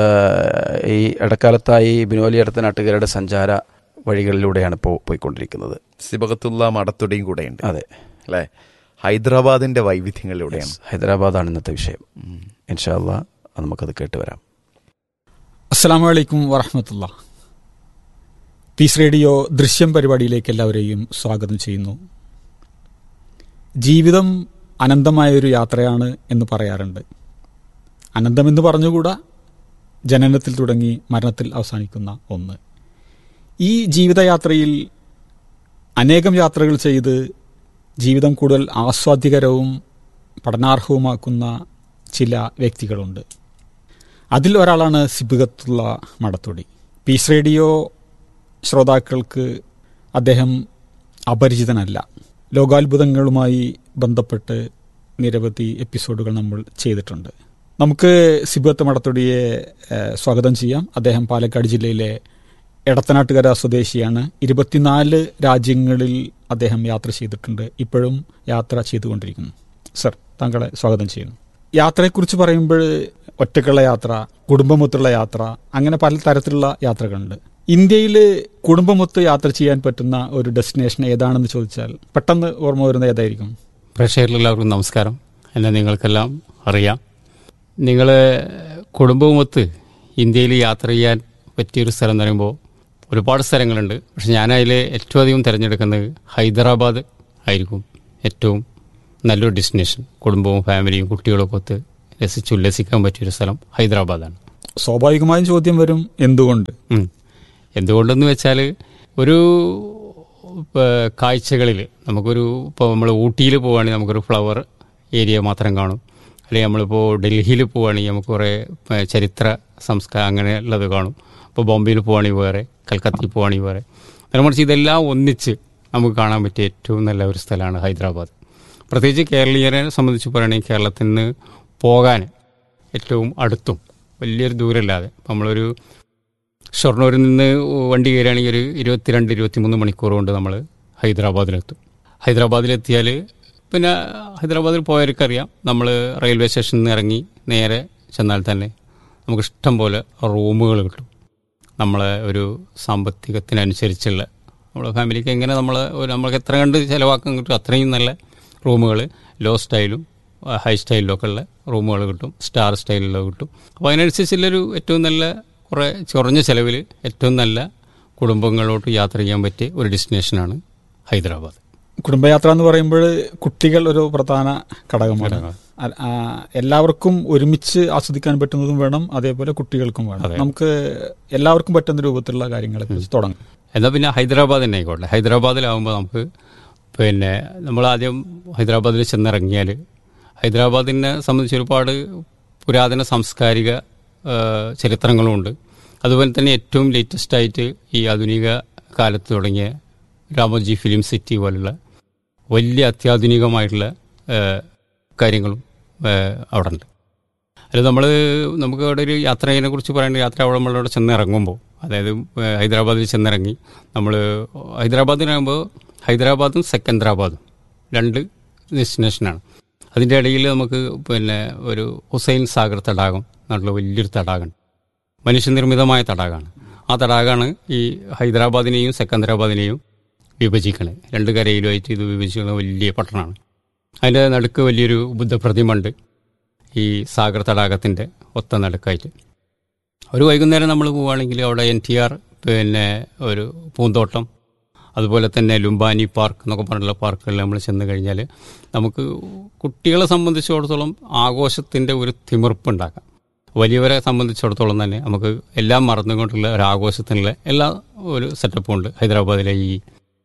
ഈ ഇടക്കാലത്തായി ബിനോലി അടുത്ത നാട്ടുകാരുടെ സഞ്ചാര വഴികളിലൂടെയാണ് ഇപ്പോൾ പോയിക്കൊണ്ടിരിക്കുന്നത് സിബകത്തുള്ള മടത്തുടിയും കൂടെയുണ്ട് അതെ അല്ലേ ഹൈദരാബാദിന്റെ വൈവിധ്യങ്ങളിലൂടെയാണ് ഹൈദരാബാദാണ് ഇന്നത്തെ വിഷയം ഇൻഷാല്ല നമുക്കത് കേട്ട് വരാം അസ്സാം വലൈക്കും വറഹമത്തുള്ള പീസ് റേഡിയോ ദൃശ്യം പരിപാടിയിലേക്ക് എല്ലാവരെയും സ്വാഗതം ചെയ്യുന്നു ജീവിതം അനന്തമായൊരു യാത്രയാണ് എന്ന് പറയാറുണ്ട് അനന്തമെന്ന് പറഞ്ഞുകൂടാ ജനനത്തിൽ തുടങ്ങി മരണത്തിൽ അവസാനിക്കുന്ന ഒന്ന് ഈ ജീവിതയാത്രയിൽ അനേകം യാത്രകൾ ചെയ്ത് ജീവിതം കൂടുതൽ ആസ്വാദ്യകരവും പഠനാർഹവുമാക്കുന്ന ചില വ്യക്തികളുണ്ട് അതിൽ ഒരാളാണ് സിബികത്തുള്ള മടത്തുടി പീസ് റേഡിയോ ശ്രോതാക്കൾക്ക് അദ്ദേഹം അപരിചിതനല്ല ലോകാത്ഭുതങ്ങളുമായി ബന്ധപ്പെട്ട് നിരവധി എപ്പിസോഡുകൾ നമ്മൾ ചെയ്തിട്ടുണ്ട് നമുക്ക് സിബത്ത് മടത്തുടിയെ ഏഹ്, സ്വാഗതം ചെയ്യാം അദ്ദേഹം പാലക്കാട് ജില്ലയിലെ എടത്തനാട്ടുകര സ്വദേശിയാണ് ഇരുപത്തിനാല് രാജ്യങ്ങളിൽ അദ്ദേഹം യാത്ര ചെയ്തിട്ടുണ്ട് ഇപ്പോഴും യാത്ര ചെയ്തുകൊണ്ടിരിക്കുന്നു സർ താങ്കളെ സ്വാഗതം ചെയ്യുന്നു യാത്രയെക്കുറിച്ച് പറയുമ്പോൾ ഒറ്റക്കുള്ള യാത്ര കുടുംബമൊത്തുള്ള യാത്ര അങ്ങനെ പല തരത്തിലുള്ള യാത്രകളുണ്ട് ഇന്ത്യയിൽ കുടുംബമൊത്ത് യാത്ര ചെയ്യാൻ പറ്റുന്ന ഒരു ഡെസ്റ്റിനേഷൻ ഏതാണെന്ന് ചോദിച്ചാൽ പെട്ടെന്ന് ഓർമ്മ വരുന്ന ഏതായിരിക്കും പ്രേക്ഷകരിലെല്ലാവർക്കും നമസ്കാരം എന്നെ നിങ്ങൾക്കെല്ലാം അറിയാം നിങ്ങൾ കുടുംബവുമൊത്ത് ഇന്ത്യയിൽ യാത്ര ചെയ്യാൻ പറ്റിയൊരു സ്ഥലം എന്ന് പറയുമ്പോൾ ഒരുപാട് സ്ഥലങ്ങളുണ്ട് പക്ഷെ ഞാൻ അതിൽ ഏറ്റവും അധികം തിരഞ്ഞെടുക്കുന്നത് ഹൈദരാബാദ് ആയിരിക്കും ഏറ്റവും നല്ലൊരു ഡെസ്റ്റിനേഷൻ കുടുംബവും ഫാമിലിയും കുട്ടികളൊക്കെ ഒത്ത് രസിച്ചുല്ലസിക്കാൻ പറ്റിയൊരു സ്ഥലം ഹൈദരാബാദാണ് സ്വാഭാവികമായും ചോദ്യം വരും എന്തുകൊണ്ട് ഉം. എന്തുകൊണ്ടെന്ന് വെച്ചാൽ ഒരു കാഴ്ചകളിൽ നമുക്കൊരു ഇപ്പോൾ നമ്മൾ ഊട്ടിയിൽ പോവുകയാണെങ്കിൽ നമുക്കൊരു ഫ്ലവർ ഏരിയ മാത്രം കാണും അല്ലെങ്കിൽ നമ്മളിപ്പോൾ ഡൽഹിയിൽ പോവുകയാണെങ്കിൽ നമുക്ക് കുറേ ഏ, ചരിത്ര സംസ്കാരം അങ്ങനെയുള്ളത് കാണും ഇപ്പോൾ ബോംബെയിൽ പോവുകയാണെങ്കിൽ വേറെ കൽക്കത്തയിൽ പോവുകയാണെങ്കിൽ വേറെ നേരെ മറിച്ച് ഇതെല്ലാം ഒന്നിച്ച് നമുക്ക് കാണാൻ പറ്റിയ ഏറ്റവും നല്ല ഒരു സ്ഥലമാണ് ഹൈദരാബാദ് പ്രത്യേകിച്ച് കേരളീയരെ സംബന്ധിച്ച് പറയുകയാണെങ്കിൽ കേരളത്തിൽ നിന്ന് പോകാൻ ഏറ്റവും അടുത്തും വലിയൊരു ദൂരമില്ലാതെ ഇപ്പം നമ്മളൊരു ഷൊർണൂരിൽ നിന്ന് വണ്ടി കയറുകയാണെങ്കിൽ ഒരു ഇരുപത്തിരണ്ട് ഇരുപത്തിമൂന്ന് മണിക്കൂർ കൊണ്ട് നമ്മൾ ഹൈദരാബാദിലെത്തും ഹൈദരാബാദിലെത്തിയാൽ പിന്നെ ഹൈദരാബാദിൽ പോയവർക്കറിയാം നമ്മൾ റെയിൽവേ സ്റ്റേഷനിൽ നിന്ന് ഇറങ്ങി നേരെ ചെന്നാൽ തന്നെ നമുക്ക് ഇഷ്ടം പോലെ റൂമുകൾ കിട്ടും നമ്മളെ ഒരു സാമ്പത്തികത്തിനനുസരിച്ചുള്ള നമ്മളെ ഫാമിലിക്ക് എങ്ങനെ നമ്മൾ നമ്മൾക്ക് എത്ര കണ്ട് ചിലവാക്കാൻ കിട്ടും അത്രയും നല്ല റൂമുകൾ ലോ സ്റ്റൈലും ഹൈ സ്റ്റൈലിലും ഒക്കെ ഉള്ള റൂമുകൾ കിട്ടും സ്റ്റാർ സ്റ്റൈലിലോ കിട്ടും അപ്പോൾ അതിനനുസരിച്ചുള്ളൊരു ഏറ്റവും നല്ല കുറേ കുറഞ്ഞ ചിലവിൽ ഏറ്റവും നല്ല കുടുംബങ്ങളോട്ട് യാത്ര ചെയ്യാൻ പറ്റിയ ഒരു ഡെസ്റ്റിനേഷനാണ് ഹൈദരാബാദ് കുടുംബയാത്ര എന്ന് പറയുമ്പോൾ കുട്ടികൾ ഒരു പ്രധാന ഘടകമാണ് ഘടകം. അ- ആ, എല്ലാവർക്കും ഒരുമിച്ച് ആസ്വദിക്കാൻ പറ്റുന്നതും വേണം അതേപോലെ കുട്ടികൾക്കും വേണം അതെ. നമുക്ക് എല്ലാവർക്കും പറ്റുന്ന രൂപത്തിലുള്ള കാര്യങ്ങളെ കുറിച്ച് തുടങ്ങാം എന്നാൽ പിന്നെ ഹൈദരാബാദ് തന്നെ ആയിക്കോട്ടെ ഹൈദരാബാദിലാവുമ്പോൾ നമുക്ക് പിന്നെ നമ്മൾ ആദ്യം ഹൈദരാബാദിൽ ചെന്നിറങ്ങിയാൽ ഹൈദരാബാദിനെ സംബന്ധിച്ച് ഒരുപാട് പുരാതന സാംസ്കാരിക ആ, ചരിത്രങ്ങളുമുണ്ട് അതുപോലെ തന്നെ ഏറ്റവും ലേറ്റസ്റ്റ് ആയിട്ട് ഈ ആധുനിക കാലത്ത് തുടങ്ങിയ രാമോജി ഫിലിം സിറ്റി പോലുള്ള വലിയ അത്യാധുനികമായിട്ടുള്ള ആ, കാര്യങ്ങളും ആ, അവിടെ ഉണ്ട് അല്ല നമ്മൾ നമുക്ക് അവിടെ ഒരു യാത്രയെ കുറിച്ച് പറയേണ്ട യാത്ര അവിടെ നമ്മളവിടെ ചെന്നിറങ്ങുമ്പോൾ അതായത് ഏഹ്, ഹൈദരാബാദിൽ ചെന്നിറങ്ങി നമ്മൾ ഹൈദരാബാദിനാകുമ്പോൾ ഹൈദരാബാദും സെക്കന്ദരാബാദും രണ്ട് ഡെസ്റ്റിനേഷനാണ് അതിൻ്റെ ഇടയിൽ നമുക്ക് പിന്നെ ഒരു ഹുസൈൻ സാഗർ തടാകം നാട്ടിലെ വലിയൊരു തടാകമുണ്ട് മനുഷ്യനിർമ്മിതമായ തടാകമാണ് ആ തടാകമാണ് ഈ ഹൈദരാബാദിനെയും സെക്കന്ദരാബാദിനെയും വിഭജിക്കണത് രണ്ട് കരയിലുമായിട്ട് ഇത് വിഭജിക്കുന്ന വലിയ പട്ടണമാണ് അതിൻ്റെ നടുക്ക് വലിയൊരു ബുദ്ധപ്രതിമ ഉണ്ട് ഈ സാഗർ തടാകത്തിൻ്റെ ഒത്ത നടുക്കായിട്ട് ഒരു വൈകുന്നേരം നമ്മൾ പോവുകയാണെങ്കിൽ അവിടെ എൻ ടി ആർ പിന്നെ ഒരു പൂന്തോട്ടം അതുപോലെ തന്നെ ലുംബാനി പാർക്ക് എന്നൊക്കെ പറഞ്ഞുള്ള പാർക്കുകളിൽ നമ്മൾ ചെന്ന് കഴിഞ്ഞാൽ നമുക്ക് കുട്ടികളെ സംബന്ധിച്ചിടത്തോളം ആഘോഷത്തിൻ്റെ ഒരു തിമിർപ്പുണ്ടാക്കാം വലിയവരെ സംബന്ധിച്ചിടത്തോളം തന്നെ നമുക്ക് എല്ലാം മറന്നുകൊണ്ടുള്ള ഒരു ആഘോഷത്തിനുള്ള എല്ലാ ഒരു സെറ്റപ്പും ഉണ്ട് ഹൈദരാബാദിലെ ഈ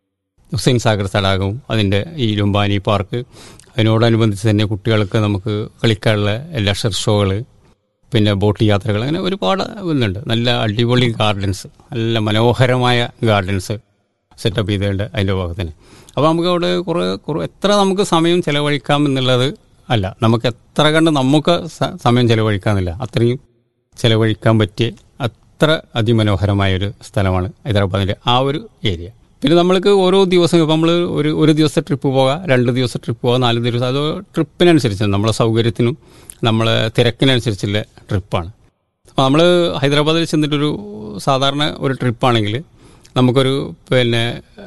ഹുസൈൻ സാഗർ തടാകവും അതിൻ്റെ ഈ ലുംബാനി പാർക്ക് അതിനോടനുബന്ധിച്ച് തന്നെ കുട്ടികൾക്ക് നമുക്ക് കളിക്കാനുള്ള ലെഷർ ഷോകൾ പിന്നെ ബോട്ട് യാത്രകൾ അങ്ങനെ ഒരുപാട് ഇതുണ്ട് നല്ല അടിപൊളി ഗാർഡൻസ് നല്ല മനോഹരമായ ഗാർഡൻസ് സെറ്റപ്പ് ചെയ്തിട്ടുണ്ട് അതിൻ്റെ ഭാഗത്തിന് അപ്പോൾ നമുക്ക് അവിടെ കുറേ കുറേ എത്ര നമുക്ക് സമയം ചിലവഴിക്കാം എന്നുള്ളത് അല്ല നമുക്ക് എത്ര കണ്ട് നമുക്ക് സ- സമയം ചിലവഴിക്കാമെന്നില്ല അത്രയും ചിലവഴിക്കാൻ പറ്റിയ അത്ര അതിമനോഹരമായൊരു സ്ഥലമാണ് ഹൈദരാബാദിൻ്റെ ആ ഒരു ഏരിയ പിന്നെ നമ്മൾക്ക് ഓരോ ദിവസം ഇപ്പം നമ്മൾ ഒരു ഒരു ദിവസത്തെ ട്രിപ്പ് പോകാം രണ്ട് ദിവസത്തെ ട്രിപ്പ് പോകാം നാല് ദിവസം അത് ട്രിപ്പിനനുസരിച്ച് നമ്മളെ സൗകര്യത്തിനും നമ്മളെ തിരക്കിനനുസരിച്ചുള്ള ട്രിപ്പാണ് അപ്പോൾ നമ്മൾ ഹൈദരാബാദിൽ ചെന്നിട്ടൊരു സാധാരണ ഒരു ട്രിപ്പാണെങ്കിൽ നമുക്കൊരു പിന്നെ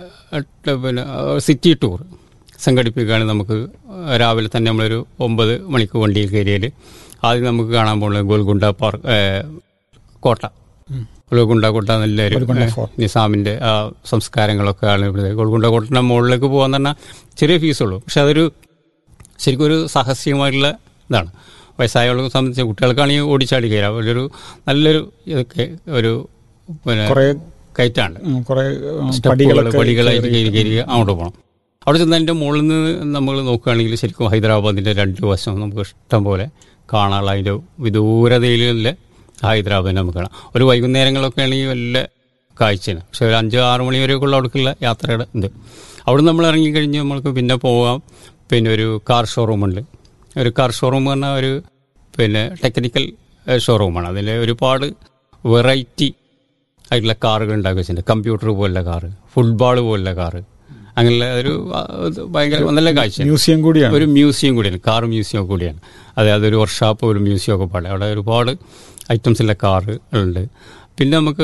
ഏഹ്, പിന്നെ സിറ്റി ടൂർ സംഘടിപ്പിക്കുകയാണെങ്കിൽ നമുക്ക് രാവിലെ തന്നെ നമ്മളൊരു ഒമ്പത് മണിക്ക് വണ്ടിയിൽ കയറിയാൽ ആദ്യം നമുക്ക് കാണാൻ പോകുന്നത് ഗോൽഗുണ്ട പാർക്ക് ഏഹ്, കോട്ട ഗോൽഗുണ്ട കോട്ട നല്ലൊരു ഗോൽക്കൊണ്ട ഏഹ്, ഫോർട്ട്. നിസാമിൻ്റെ ആ സംസ്കാരങ്ങളൊക്കെ ആണ് ഇവിടെ ഗോൽഗുണ്ട കോട്ടയുടെ മുകളിലേക്ക് പോകാൻ പറഞ്ഞാൽ ചെറിയ ഫീസുള്ളൂ പക്ഷെ അതൊരു ശരിക്കും ഒരു സാഹസികമായിട്ടുള്ള ഇതാണ് വയസ്സായവർക്ക് സംബന്ധിച്ച് കുട്ടികൾക്കാണെങ്കിൽ ഓടിച്ചാടി കയറാം ഒരു നല്ലൊരു ഇതൊക്കെ ഒരു പിന്നെ കുറേ കയറ്റാണ് ഉം, കുറേ ഉം, സ്റ്റെപ്പുകൾ പടികളൊക്കെ പടികളായിട്ട് കയറി. കയറി കയറി അങ്ങോട്ട് പോകണം അവിടെ ചെന്നതിൻ്റെ മുകളിൽ നിന്ന് നമ്മൾ നോക്കുകയാണെങ്കിൽ ശരിക്കും ഹൈദരാബാദിൻ്റെ രണ്ട് വശം നമുക്ക് ഇഷ്ടം പോലെ കാണാനുള്ള അതിൻ്റെ വിദൂരതയിലുള്ള ഹൈദരാബാദിനെ നമുക്ക് കാണാം ഒരു വൈകുന്നേരങ്ങളൊക്കെ ആണെങ്കിൽ വല്ല കാഴ്ചയാണ് പക്ഷെ ഒരു അഞ്ച് ആറ് മണി വരെയൊക്കെയുള്ള അവിടേക്കുള്ള യാത്രയുടെ ഉണ്ട് അവിടെ നമ്മൾ ഇറങ്ങിക്കഴിഞ്ഞ് നമ്മൾക്ക് പിന്നെ പോകാം പിന്നെ ഒരു കാർ ഷോറൂമുണ്ട് ഒരു കാർ ഷോറൂം പറഞ്ഞാൽ ഒരു പിന്നെ ടെക്നിക്കൽ ഷോറൂമാണ് അതിൽ ഒരുപാട് വെറൈറ്റി ആയിട്ടുള്ള കാറുകൾ ഉണ്ടാക്കി വെച്ചിട്ടുണ്ട് കമ്പ്യൂട്ടർ പോലുള്ള കാറ് ഫുട്ബോൾ പോലുള്ള കാറ് അങ്ങനെയുള്ള ഒരു ആ, ഇത് ഭയങ്കര നല്ല കാഴ്ച മ്യൂസിയം കൂടിയാണ് ഒരു മ്യൂസിയം കൂടിയാണ് കാർ മ്യൂസിയം കൂടിയാണ് അതെ അതൊരു വർക്ക്ഷോപ്പ് ഒരു മ്യൂസിയം ഒക്കെ പാടെ അവിടെ ഒരുപാട് ഐറ്റംസിലെ കാറ് ഉണ്ട് പിന്നെ നമുക്ക്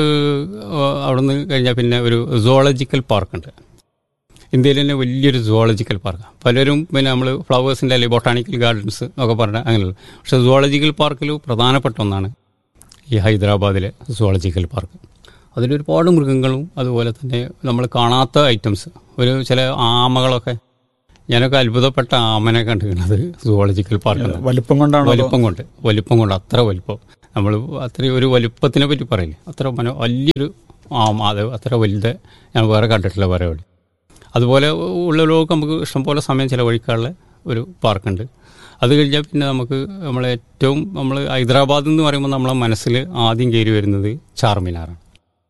അവിടെ നിന്ന് കഴിഞ്ഞാൽ പിന്നെ ഒരു സുവോളജിക്കൽ പാർക്കുണ്ട് ഇന്ത്യയിൽ തന്നെ വലിയൊരു സുവോളജിക്കൽ പാർക്ക് പലരും പിന്നെ നമ്മൾ ഫ്ലവേഴ്സിൻ്റെ അല്ലെങ്കിൽ ബൊട്ടാണിക്കൽ ഗാർഡൻസ് ഒക്കെ പറഞ്ഞ അങ്ങനെയുള്ള പക്ഷേ സുവോളജിക്കൽ പാർക്കിൽ പ്രധാനപ്പെട്ട ഒന്നാണ് ഈ ഹൈദരാബാദിലെ സുവോളജിക്കൽ പാർക്ക് അതിൽ ഒരുപാട് മൃഗങ്ങളും അതുപോലെ തന്നെ നമ്മൾ കാണാത്ത ഐറ്റംസ് ഒരു ചില ആമകളൊക്കെ ഞാനൊക്കെ അത്ഭുതപ്പെട്ട ആമനെ കണ്ടിരിക്കുന്നത് സുവോളജിക്കൽ പാർക്കിൽ വലിപ്പം കൊണ്ടാണോ അതോ- വലിപ്പം കൊണ്ട് വലിപ്പം കൊണ്ട് അത്ര വലിപ്പം നമ്മൾ അത്രയും ഒരു വലിപ്പത്തിനെ പറ്റി പറയില്ലേ അത്ര മന വലിയൊരു ആമ അത് അത്ര വലുത് ഞാൻ വേറെ കണ്ടിട്ടില്ല വേറെ എവിടെ അതുപോലെ ഉള്ളിലേക്ക് നമുക്ക് ഇഷ്ടംപോലെ സമയം ചിലവഴിക്കാനുള്ള ഒരു പാർക്കുണ്ട് അത് കഴിഞ്ഞാൽ പിന്നെ നമുക്ക് നമ്മളെ ഏറ്റവും നമ്മൾ ഹൈദരാബാദ് എന്ന് പറയുമ്പോൾ നമ്മളെ മനസ്സിൽ ആദ്യം കയറി വരുന്നത് ചാർമിനാറാണ്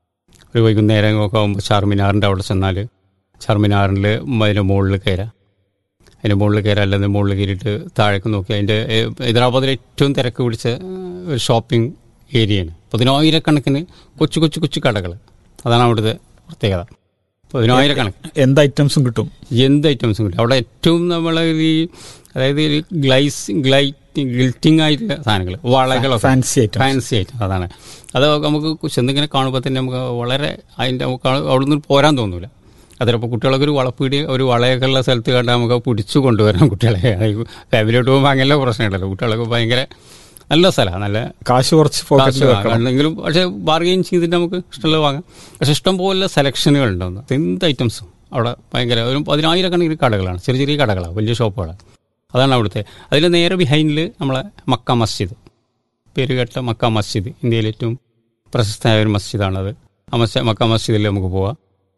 ഒരു വൈകുന്നേരമൊക്കെ ആകുമ്പോൾ ചാർമിനാറിൻ്റെ അവിടെ ചെന്നാൽ ചാർമിനാറിൽ അതിൻ്റെ മുകളിൽ കയറാം അതിൻ്റെ മുകളിൽ കയറാം അല്ലെങ്കിൽ മുകളിൽ കയറിയിട്ട് താഴേക്ക് നോക്കി അതിൻ്റെ ഏഹ്, ഹൈദരാബാദിലെ ഏറ്റവും തിരക്ക് പിടിച്ച ഏഹ്, ഒരു ഷോപ്പിംഗ് ഏരിയയാണ് പതിനായിരക്കണക്കിന് കൊച്ചു കൊച്ചു കൊച്ചു കടകൾ അതാണ് അവിടുത്തെ പ്രത്യേകത പതിനായിരക്കണക്കിന് എന്ത് ഐറ്റംസും കിട്ടും എന്ത് ഐറ്റംസും കിട്ടും അവിടെ ഏറ്റവും നമ്മൾ ഈ അതായത് ഈ ഗ്ലൈസ് ഗ്ലൈറ്റ് ഗിൽറ്റിംഗ് ആയിട്ടുള്ള സാധനങ്ങൾ വളകളൊക്കെ ഫാൻസി ഐറ്റം ഫാൻസി ആയിട്ട് അതാണ് അത് നമുക്ക് ചെന്നിങ്ങനെ കാണുമ്പോൾ തന്നെ നമുക്ക് വളരെ അതിൻ്റെ നമുക്ക് അവിടെ നിന്ന് പോരാൻ തോന്നൂല അതിലപ്പോൾ കുട്ടികളൊക്കെ ഒരു വളപ്പീടി ഒരു വളയൊക്കെ ഉള്ള സ്ഥലത്ത് കണ്ടാൽ നമുക്ക് പിടിച്ചു കൊണ്ടുവരാം കുട്ടികളെ ഫാമിലിയോട്ട് പോകുമ്പോൾ അങ്ങനെയുള്ള പ്രശ്നമുണ്ടല്ലോ കുട്ടികളൊക്കെ ഭയങ്കര നല്ല സ്ഥലമാണ് നല്ല കാശ് കുറച്ച് പോക്കറ്റിൽ കാശ് വെക്കണം ആണെങ്കിലും പക്ഷേ ബാർഗെയിൻ ചെയ്തിട്ട് നമുക്ക് ഇഷ്ടമുള്ളത് വാങ്ങാം പക്ഷെ ഇഷ്ടം പോലെ സെലക്ഷനുകൾ ഉണ്ടാവും എന്ത് ഐറ്റംസും അവിടെ ഭയങ്കര ഒരു പതിനായിരക്കണക്കിന് കടകളാണ് ചെറിയ ചെറിയ കടകളാണ് വലിയ ഷോപ്പുകളാണ് അതാണ് അവിടുത്തെ അതിൽ നേരെ ബിഹൈൻഡിൽ നമ്മളെ മക്ക മസ്ജിദ് പേര് കേട്ട മക്ക മസ്ജിദ് ഇന്ത്യയിലെ ഏറ്റവും പ്രശസ്തമായ ഒരു മസ്ജിദാണത് ആ മസ്ജി മക്ക മസ്ജിദിൽ നമുക്ക് പോവാം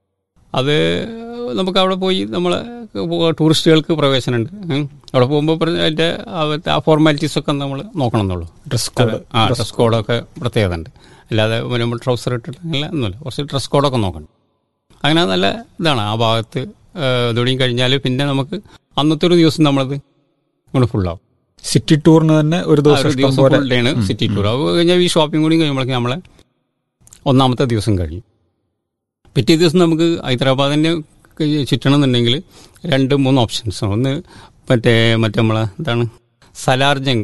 അത് നമുക്ക് അവിടെ പോയി നമ്മളെ ടൂറിസ്റ്റുകൾക്ക് പ്രവേശനമുണ്ട് ഉം. അവിടെ പോകുമ്പോൾ പറഞ്ഞ അതിൻ്റെ ആ ഫോർമാലിറ്റീസ് ഒക്കെ നമ്മൾ നോക്കണം എന്നുള്ളൂ ഡ്രസ് കോഡ് ആ ഡ്രസ് കോഡൊക്കെ പ്രത്യേകത ഉണ്ട് അല്ലാതെ നമ്മൾ ട്രൗസർ ഇട്ടിട്ടില്ല ഒന്നുമില്ല കുറച്ച് ഡ്രസ് കോഡൊക്കെ നോക്കണം അങ്ങനെ നല്ല ഇതാണ് ആ ഭാഗത്ത് ഇതോടെയും കഴിഞ്ഞാൽ പിന്നെ നമുക്ക് അന്നത്തെ ഒരു ദിവസം നമ്മളത് ഇങ്ങോട്ട് ഫുള്ളാവും സിറ്റി ടൂറിന് തന്നെ ഒരു ആ ദിവസം ഒരു ഇഷ്ടം ദിവസം പോലെ ഫുൾ ഡേ ആണ് സിറ്റി ടൂർ അത് കഴിഞ്ഞാൽ ഈ ഷോപ്പിംഗ് കൂടി കഴിയുമ്പോഴേക്കും നമ്മളെ ഒന്നാമത്തെ ദിവസം കഴിയും പിറ്റേ ദിവസം നമുക്ക് ഹൈദരാബാദിൻ്റെ ചുറ്റണമെന്നുണ്ടെങ്കിൽ രണ്ട് മൂന്ന് ഓപ്ഷൻസ് ഒന്ന് മറ്റേ മറ്റേ നമ്മളെ എന്താണ് സലാർജംഗ്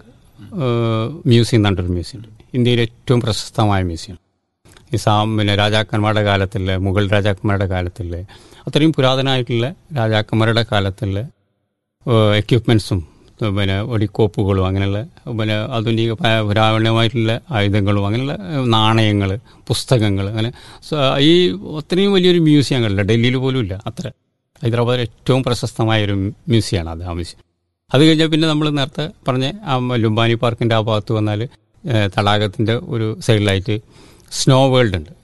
മ്യൂസിയം എന്ന് പറഞ്ഞിട്ടൊരു മ്യൂസിയം ഉണ്ട് ഇന്ത്യയിലെ ഏറ്റവും പ്രശസ്തമായ മ്യൂസിയം ഈ സാ പിന്നെ രാജാക്കന്മാരുടെ കാലത്തിലെ മുഗൾ രാജാക്കന്മാരുടെ കാലത്തിലെ അത്രയും പുരാതനമായിട്ടുള്ള രാജാക്കന്മാരുടെ കാലത്തിലെ എക്യുപ്മെൻസും പിന്നെ വെടിക്കോപ്പുകളും അങ്ങനെയുള്ള പിന്നെ ആധുനിക പ- പുരാതനമായിട്ടുള്ള ആയുധങ്ങളും അങ്ങനെയുള്ള നാണയങ്ങൾ പുസ്തകങ്ങൾ അങ്ങനെ സ- ഈ അത്രയും വലിയൊരു മ്യൂസിയം കണ്ടില്ല ഡൽഹിയിൽ പോലും ഇല്ല അത്ര ഹൈദരാബാദിലെ ഏറ്റവും പ്രശസ്തമായ ഒരു മ്യൂസിയമാണ് അത് ആ മ്യൂസിയം അത് കഴിഞ്ഞാൽ പിന്നെ നമ്മൾ നേരത്തെ പറഞ്ഞ ആ ലുംബാനി പാർക്കിൻ്റെ ആ ഭാഗത്ത് വന്നാൽ തടാകത്തിൻ്റെ ഒരു സൈഡിലായിട്ട് സ്നോ വേൾഡ് ഉണ്ട്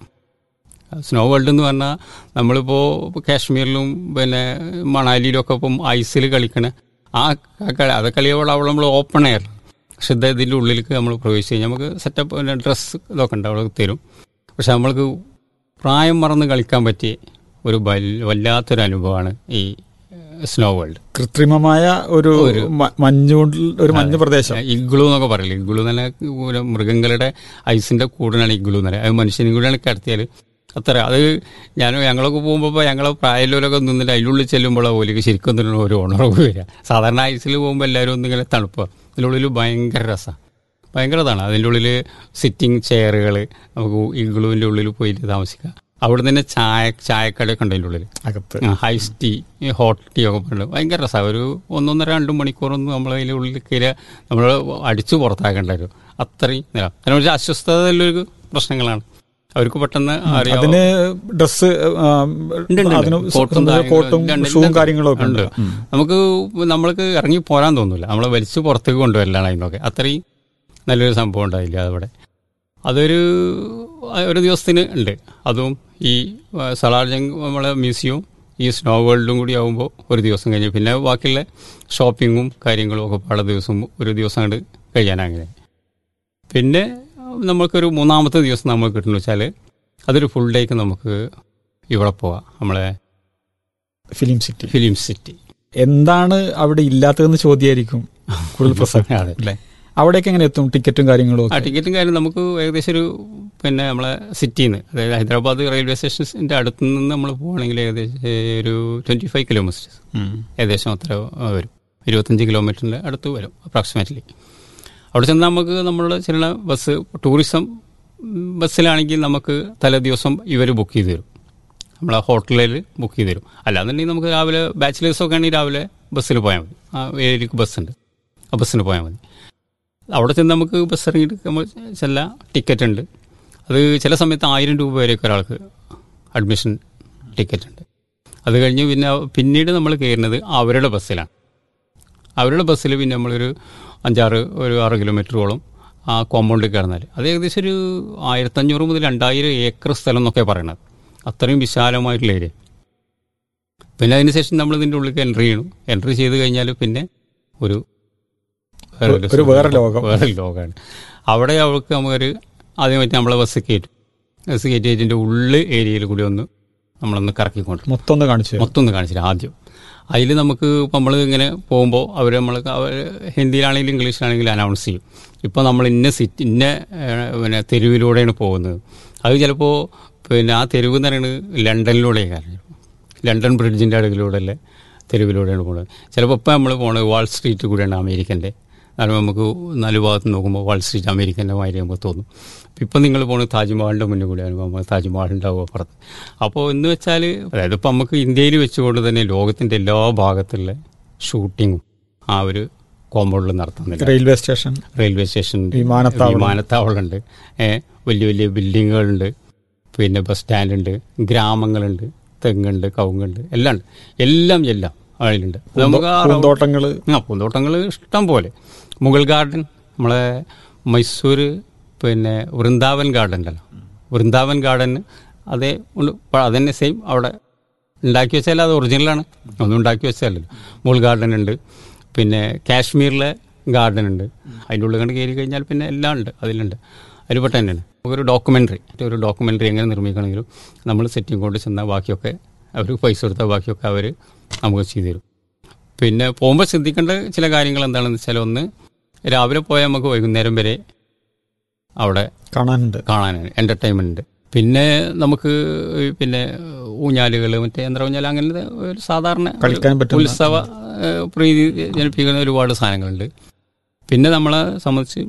സ്നോ വേൾഡ് എന്ന് പറഞ്ഞാൽ നമ്മളിപ്പോൾ കാശ്മീരിലും പിന്നെ മണാലിയിലും ഒക്കെ ഇപ്പം ഐസിൽ കളിക്കണ ആ കളി അത് കളിയോടെ അവിടെ നമ്മൾ ഓപ്പൺ എയർ പക്ഷെ ഇത് ഇതിൻ്റെ ഉള്ളിലേക്ക് നമ്മൾ പ്രവേശിച്ച് കഴിഞ്ഞാൽ നമുക്ക് സെറ്റപ്പ് പിന്നെ ഡ്രസ്സ് ഇതൊക്കെ ഉണ്ട് അവിടെ തരും പക്ഷെ നമ്മൾക്ക് പ്രായം മറന്ന് കളിക്കാൻ പറ്റിയ ഒരു വൽ- വല്ലാത്തൊരു അനുഭവമാണ് ഈ സ്നോ വേൾഡ് കൃത്രിമമായ ഒരു മ- മഞ്ഞുകൊണ്ട് ഒരു മഞ്ഞ് പ്രദേശം ഇഗ്ലു എന്നൊക്കെ പറയില്ല ഇഗ്ലു തന്നെ ഒരു മൃഗങ്ങളുടെ ഐസിന്റെ കൂടിനാണ് ഇഗ്ലു എന്ന് പറയുന്നത് അത് മനുഷ്യനും കൂടെയാണ് കിടത്തിയാൽ അത്ര അത് ഞാൻ ഞങ്ങളൊക്കെ പോകുമ്പോൾ ഞങ്ങളെ പ്രായമുള്ളവരൊക്കെ നിന്നിട്ട് അതിനുള്ളിൽ ചെല്ലുമ്പോൾ ഓലിക്ക് ശരിക്കും തന്നെ ഒരു ഉണർവ് വരിക സാധാരണ ഐസിൽ പോകുമ്പോൾ എല്ലാവരും ഒന്നിങ്ങനെ തണുപ്പ് ഇതിനുള്ളിൽ ഭയങ്കര രസമാണ് ഭയങ്കര ഇതാണ് അതിൻ്റെ ഉള്ളിൽ സിറ്റിംഗ് ചെയറുകൾ നമുക്ക് ഇഗ്ലുവിൻ്റെ ഉള്ളിൽ പോയിട്ട് താമസിക്കാം അവിടെ തന്നെ ചായ ചായക്കടയൊക്കെ ഉണ്ട് അതിൻ്റെ ഉള്ളിൽ അകത്ത് ഹൈസ് ടീ ഹോട്ട് ടീ ഒക്കെ ഉണ്ട് ഭയങ്കര രസമാണ് ഒരു ഒന്നൊന്നര രണ്ട് മണിക്കൂറൊന്നും നമ്മൾ അതിൻ്റെ ഉള്ളിൽ കയറി നമ്മൾ അടിച്ചു പുറത്താക്കേണ്ട വരും അത്രയും നില അതിനൊരു അസ്വസ്ഥതയുള്ളൊരു പ്രശ്നങ്ങളാണ് അവർക്ക് പെട്ടെന്ന് അറിയാം അതിന് ഡ്രസ് ഉണ്ട്, ഉണ്ട്, അതിന് ഉണ്ട്. കോട്ടും സ്വന്തം കോട്ടും കാര്യങ്ങളും ഉണ്ട്, ഷൂവും ഉണ്ട്. കാര്യങ്ങളും ഒക്കെ ഉണ്ട് നമുക്ക് നമ്മൾക്ക് ഇറങ്ങി പോരാൻ തോന്നില്ല നമ്മളെ വലിച്ചു പുറത്തേക്ക് കൊണ്ടുവരലാണ് അതിനൊക്കെ അത്രയും നല്ലൊരു സംഭവം ഉണ്ടായില്ല അതവിടെ അതൊരു ഒരു ദിവസത്തിന് ഉണ്ട് അതും ഈ സലാർജംഗ് നമ്മളെ മ്യൂസിയവും ഈ സ്നോ വേൾഡും കൂടി ആകുമ്പോൾ ഒരു ദിവസം കഴിഞ്ഞ് പിന്നെ ബാക്കിയുള്ള ഷോപ്പിങ്ങും കാര്യങ്ങളും ഒക്കെ പല ദിവസവും ഒരു ദിവസം അങ്ങോട്ട് കഴിയാനങ്ങനെ പിന്നെ നമ്മൾക്കൊരു മൂന്നാമത്തെ ദിവസം നമുക്ക് കിട്ടുന്നു വെച്ചാൽ അതൊരു ഫുൾ ഡേക്ക് നമുക്ക് ഇവിടെ പോവാം നമ്മളെ ഫിലിം സിറ്റി ഫിലിം സിറ്റി എന്താണ് അവിടെ ഇല്ലാത്തതെന്ന് ചോദ്യമായിരിക്കും കൂടുതൽ പ്രസക്തി അതെ അല്ലേ അവിടേക്ക് എങ്ങനെ എത്തും ടിക്കറ്റും കാര്യങ്ങളും ആ ഒക്കെ ടിക്കറ്റും കാര്യം നമുക്ക് ഏകദേശം ഒരു പിന്നെ നമ്മളെ സിറ്റിയിൽ നിന്ന് അതായത് ഹൈദരാബാദ് റെയിൽവേ സ്റ്റേഷൻ്റെ അടുത്ത് നിന്ന് നമ്മൾ പോവുകയാണെങ്കിൽ ഏകദേശം ഒരു ട്വൻറ്റി ഫൈവ് കിലോമീറ്റേഴ്സ് ഏകദേശം അത്ര ആ, വരും ഇരുപത്തഞ്ച് കിലോമീറ്ററിൻ്റെ അടുത്ത് വരും അപ്രോക്സിമേറ്റ്ലി അവിടെ ചെന്ന് നമുക്ക് നമ്മളുടെ ചില ബസ് ടൂറിസം ഉം, ബസ്സിലാണെങ്കിൽ നമുക്ക് തലേ ദിവസം ഇവർ ബുക്ക് ചെയ്ത് തരും നമ്മളെ ഹോട്ടലിൽ ബുക്ക് ചെയ്ത് തരും അല്ലാന്നുണ്ടെങ്കിൽ നമുക്ക് രാവിലെ ബാച്ചിലേഴ്സൊക്കെ ആണെങ്കിൽ രാവിലെ ബസ്സിൽ പോയാൽ മതി ആ ഏരിയക്ക് ബസ്സുണ്ട് ആ ബസ്സിന് പോയാൽ മതി അവിടെ ചെന്ന് നമുക്ക് ബസ് ഇറങ്ങിയിട്ട് നമ്മൾ ചെല്ലാം ടിക്കറ്റ് ഉണ്ട് അത് ചില സമയത്ത് ആയിരം രൂപ വരെയൊക്കെ ഒരാൾക്ക് അഡ്മിഷൻ ടിക്കറ്റ് ഉണ്ട് അത് കഴിഞ്ഞ് പിന്നെ പിന്നീട് നമ്മൾ കയറുന്നത് അവരുടെ ബസ്സിലാണ് അവരുടെ ബസ്സിൽ പിന്നെ നമ്മളൊരു അഞ്ചാറ് ഒരു ആറ് കിലോമീറ്ററോളം ആ കോമ്പൗണ്ടിൽ കയറുന്നാൽ അത് ഏകദേശം ഒരു ആയിരത്തഞ്ഞൂറ് മുതൽ രണ്ടായിരം ഏക്കർ സ്ഥലം എന്നൊക്കെ പറയണത് അത്രയും വിശാലമായിട്ടുള്ള ഏരിയ പിന്നെ അതിനുശേഷം നമ്മൾ ഇതിൻ്റെ ഉള്ളിൽ എൻട്രി ചെയ്യണം എൻട്രി ചെയ്ത് കഴിഞ്ഞാൽ പിന്നെ ഒരു വേറൊരു ഒരു വേറെ ലോകം. വേറെ ലോകമാണ് അവിടെ അവൾക്ക് നമുക്കൊരു ആദ്യമായിട്ട് നമ്മളെ ബസ് കയറ്റും ബസ് കയറ്റി അതിൻ്റെ ഉള്ളു ഏരിയയിൽ കൂടി ഒന്ന് നമ്മളൊന്ന് കറക്കിക്കൊണ്ട് മൊത്തം ഒന്ന് കാണിച്ചു തരും. മൊത്തം ഒന്ന് കാണിച്ചില്ല ആദ്യം അതിൽ നമുക്ക് നമ്മൾ ഇങ്ങനെ പോകുമ്പോൾ അവർ നമ്മൾ അവർ ഹിന്ദിയിലാണെങ്കിലും ഇംഗ്ലീഷിലാണെങ്കിലും അനൗൺസ് ചെയ്യും ഇപ്പോൾ നമ്മൾ ഇന്ന സിറ്റി ഇന്ന ഏഹ്, പിന്നെ തെരുവിലൂടെയാണ് പോകുന്നത് അത് ചിലപ്പോൾ പിന്നെ ആ തെരുവ് എന്ന് പറയുന്നത് ലണ്ടനിലൂടെയാണ് ലണ്ടൻ ബ്രിഡ്ജിൻ്റെ അടുക്കിലൂടെയല്ലേ തെരുവിലൂടെയാണ് പോകുന്നത് ചിലപ്പോൾ ഇപ്പം നമ്മൾ പോകുന്നത് വാൾ സ്ട്രീറ്റ് കൂടെയാണ് അമേരിക്കൻ്റെ കാരണം നമുക്ക് നാല് ഭാഗത്ത് നോക്കുമ്പോൾ വാൾ സ്ട്രീറ്റ് അമേരിക്കൻ്റെ മാതിരി നമുക്ക് തോന്നും ഇപ്പം നിങ്ങൾ പോകുന്നത് താജ്മഹലിൻ്റെ മുന്നിൽ കൂടെയാണ് പോകുമ്പോൾ താജ്മഹൽ ഉണ്ടാവും അപ്പുറത്ത് അപ്പോൾ എന്ന് വെച്ചാൽ അതായത് ഇപ്പം നമുക്ക് ഇന്ത്യയിൽ വെച്ചുകൊണ്ട് തന്നെ ലോകത്തിൻ്റെ എല്ലാ ഭാഗത്തുള്ള ഷൂട്ടിങ്ങും ആ ഒരു കോമ്പൗണ്ടിൽ നടത്തുന്നില്ല റെയിൽവേ സ്റ്റേഷൻ റെയിൽവേ സ്റ്റേഷൻ വിമാനത്താവളം. വിമാനത്താവളമുണ്ട് ഏ, വലിയ വലിയ ബിൽഡിങ്ങുകളുണ്ട് പിന്നെ ബസ് സ്റ്റാൻഡുണ്ട് ഗ്രാമങ്ങളുണ്ട് തെങ്ങുണ്ട് കവുങ്ങുണ്ട് എല്ലാം ഉണ്ട് എല്ലാം എല്ലാം അതിലുണ്ട് അത് നമുക്ക് ആ റൗ- പൂന്തോട്ടങ്ങള് ആ പൂന്തോട്ടങ്ങൾ ഇഷ്ടം പോലെ മുഗൾ ഗാർഡൻ നമ്മളെ മൈസൂർ പിന്നെ വൃന്ദാവൻ ഗാർഡൻ ഉണ്ടല്ലോ വൃന്ദാവൻ ഗാർഡൻ അതേ ഉണ്ട് പ- അതന്നെ സെയിം അവിടെ ഉണ്ടാക്കി വെച്ചാൽ അത് ഒറിജിനലാണ് ഒന്നും ഉണ്ടാക്കി വെച്ചാലല്ലോ മുഗൾ ഗാർഡൻ ഉണ്ട് പിന്നെ കാശ്മീരിലെ ഗാർഡൻ ഉണ്ട് അതിൻ്റെ ഉള്ളിൽ കണ്ട് കയറി കഴിഞ്ഞാൽ പിന്നെ എല്ലാം ഉണ്ട് അതിലുണ്ട് അതിൽപ്പെട്ട തന്നെയാണ് നമുക്കൊരു ഡോക്യുമെൻ്ററി ഒരു ഡോക്യുമെൻ്ററി എങ്ങനെ നിർമ്മിക്കണമെങ്കിലും നമ്മൾ സെറ്റിംഗ് കൊണ്ട് ചെന്നാൽ ബാക്കിയൊക്കെ അവർക്ക് പൈസ കൊടുത്താൽ ബാക്കിയൊക്കെ അവർ നമുക്ക് ചെയ്തു തരും പിന്നെ പോകുമ്പോൾ ശ്രദ്ധിക്കേണ്ട ചില കാര്യങ്ങൾ എന്താണെന്ന് വെച്ചാൽ ഒന്ന് രാവിലെ പോയാൽ നമുക്ക് വൈകുന്നേരം വരെ അവിടെ കാണാനുണ്ട് കാണാനാണ് എൻ്റർടൈൻമെൻറ്റ് പിന്നെ നമുക്ക് ഈ പിന്നെ ഊഞ്ഞാലുകൾ മറ്റേ യന്ത്ര ഊഞ്ഞാൽ അങ്ങനത്തെ ഒരു സാധാരണ ഒരു കളിക്കാൻ പറ്റുന്ന. ഉത്സവ ഏഹ്, പ്രീതി ജനിപ്പിക്കുന്ന ഒരുപാട് സാധനങ്ങളുണ്ട് പിന്നെ നമ്മളെ സംബന്ധിച്ച്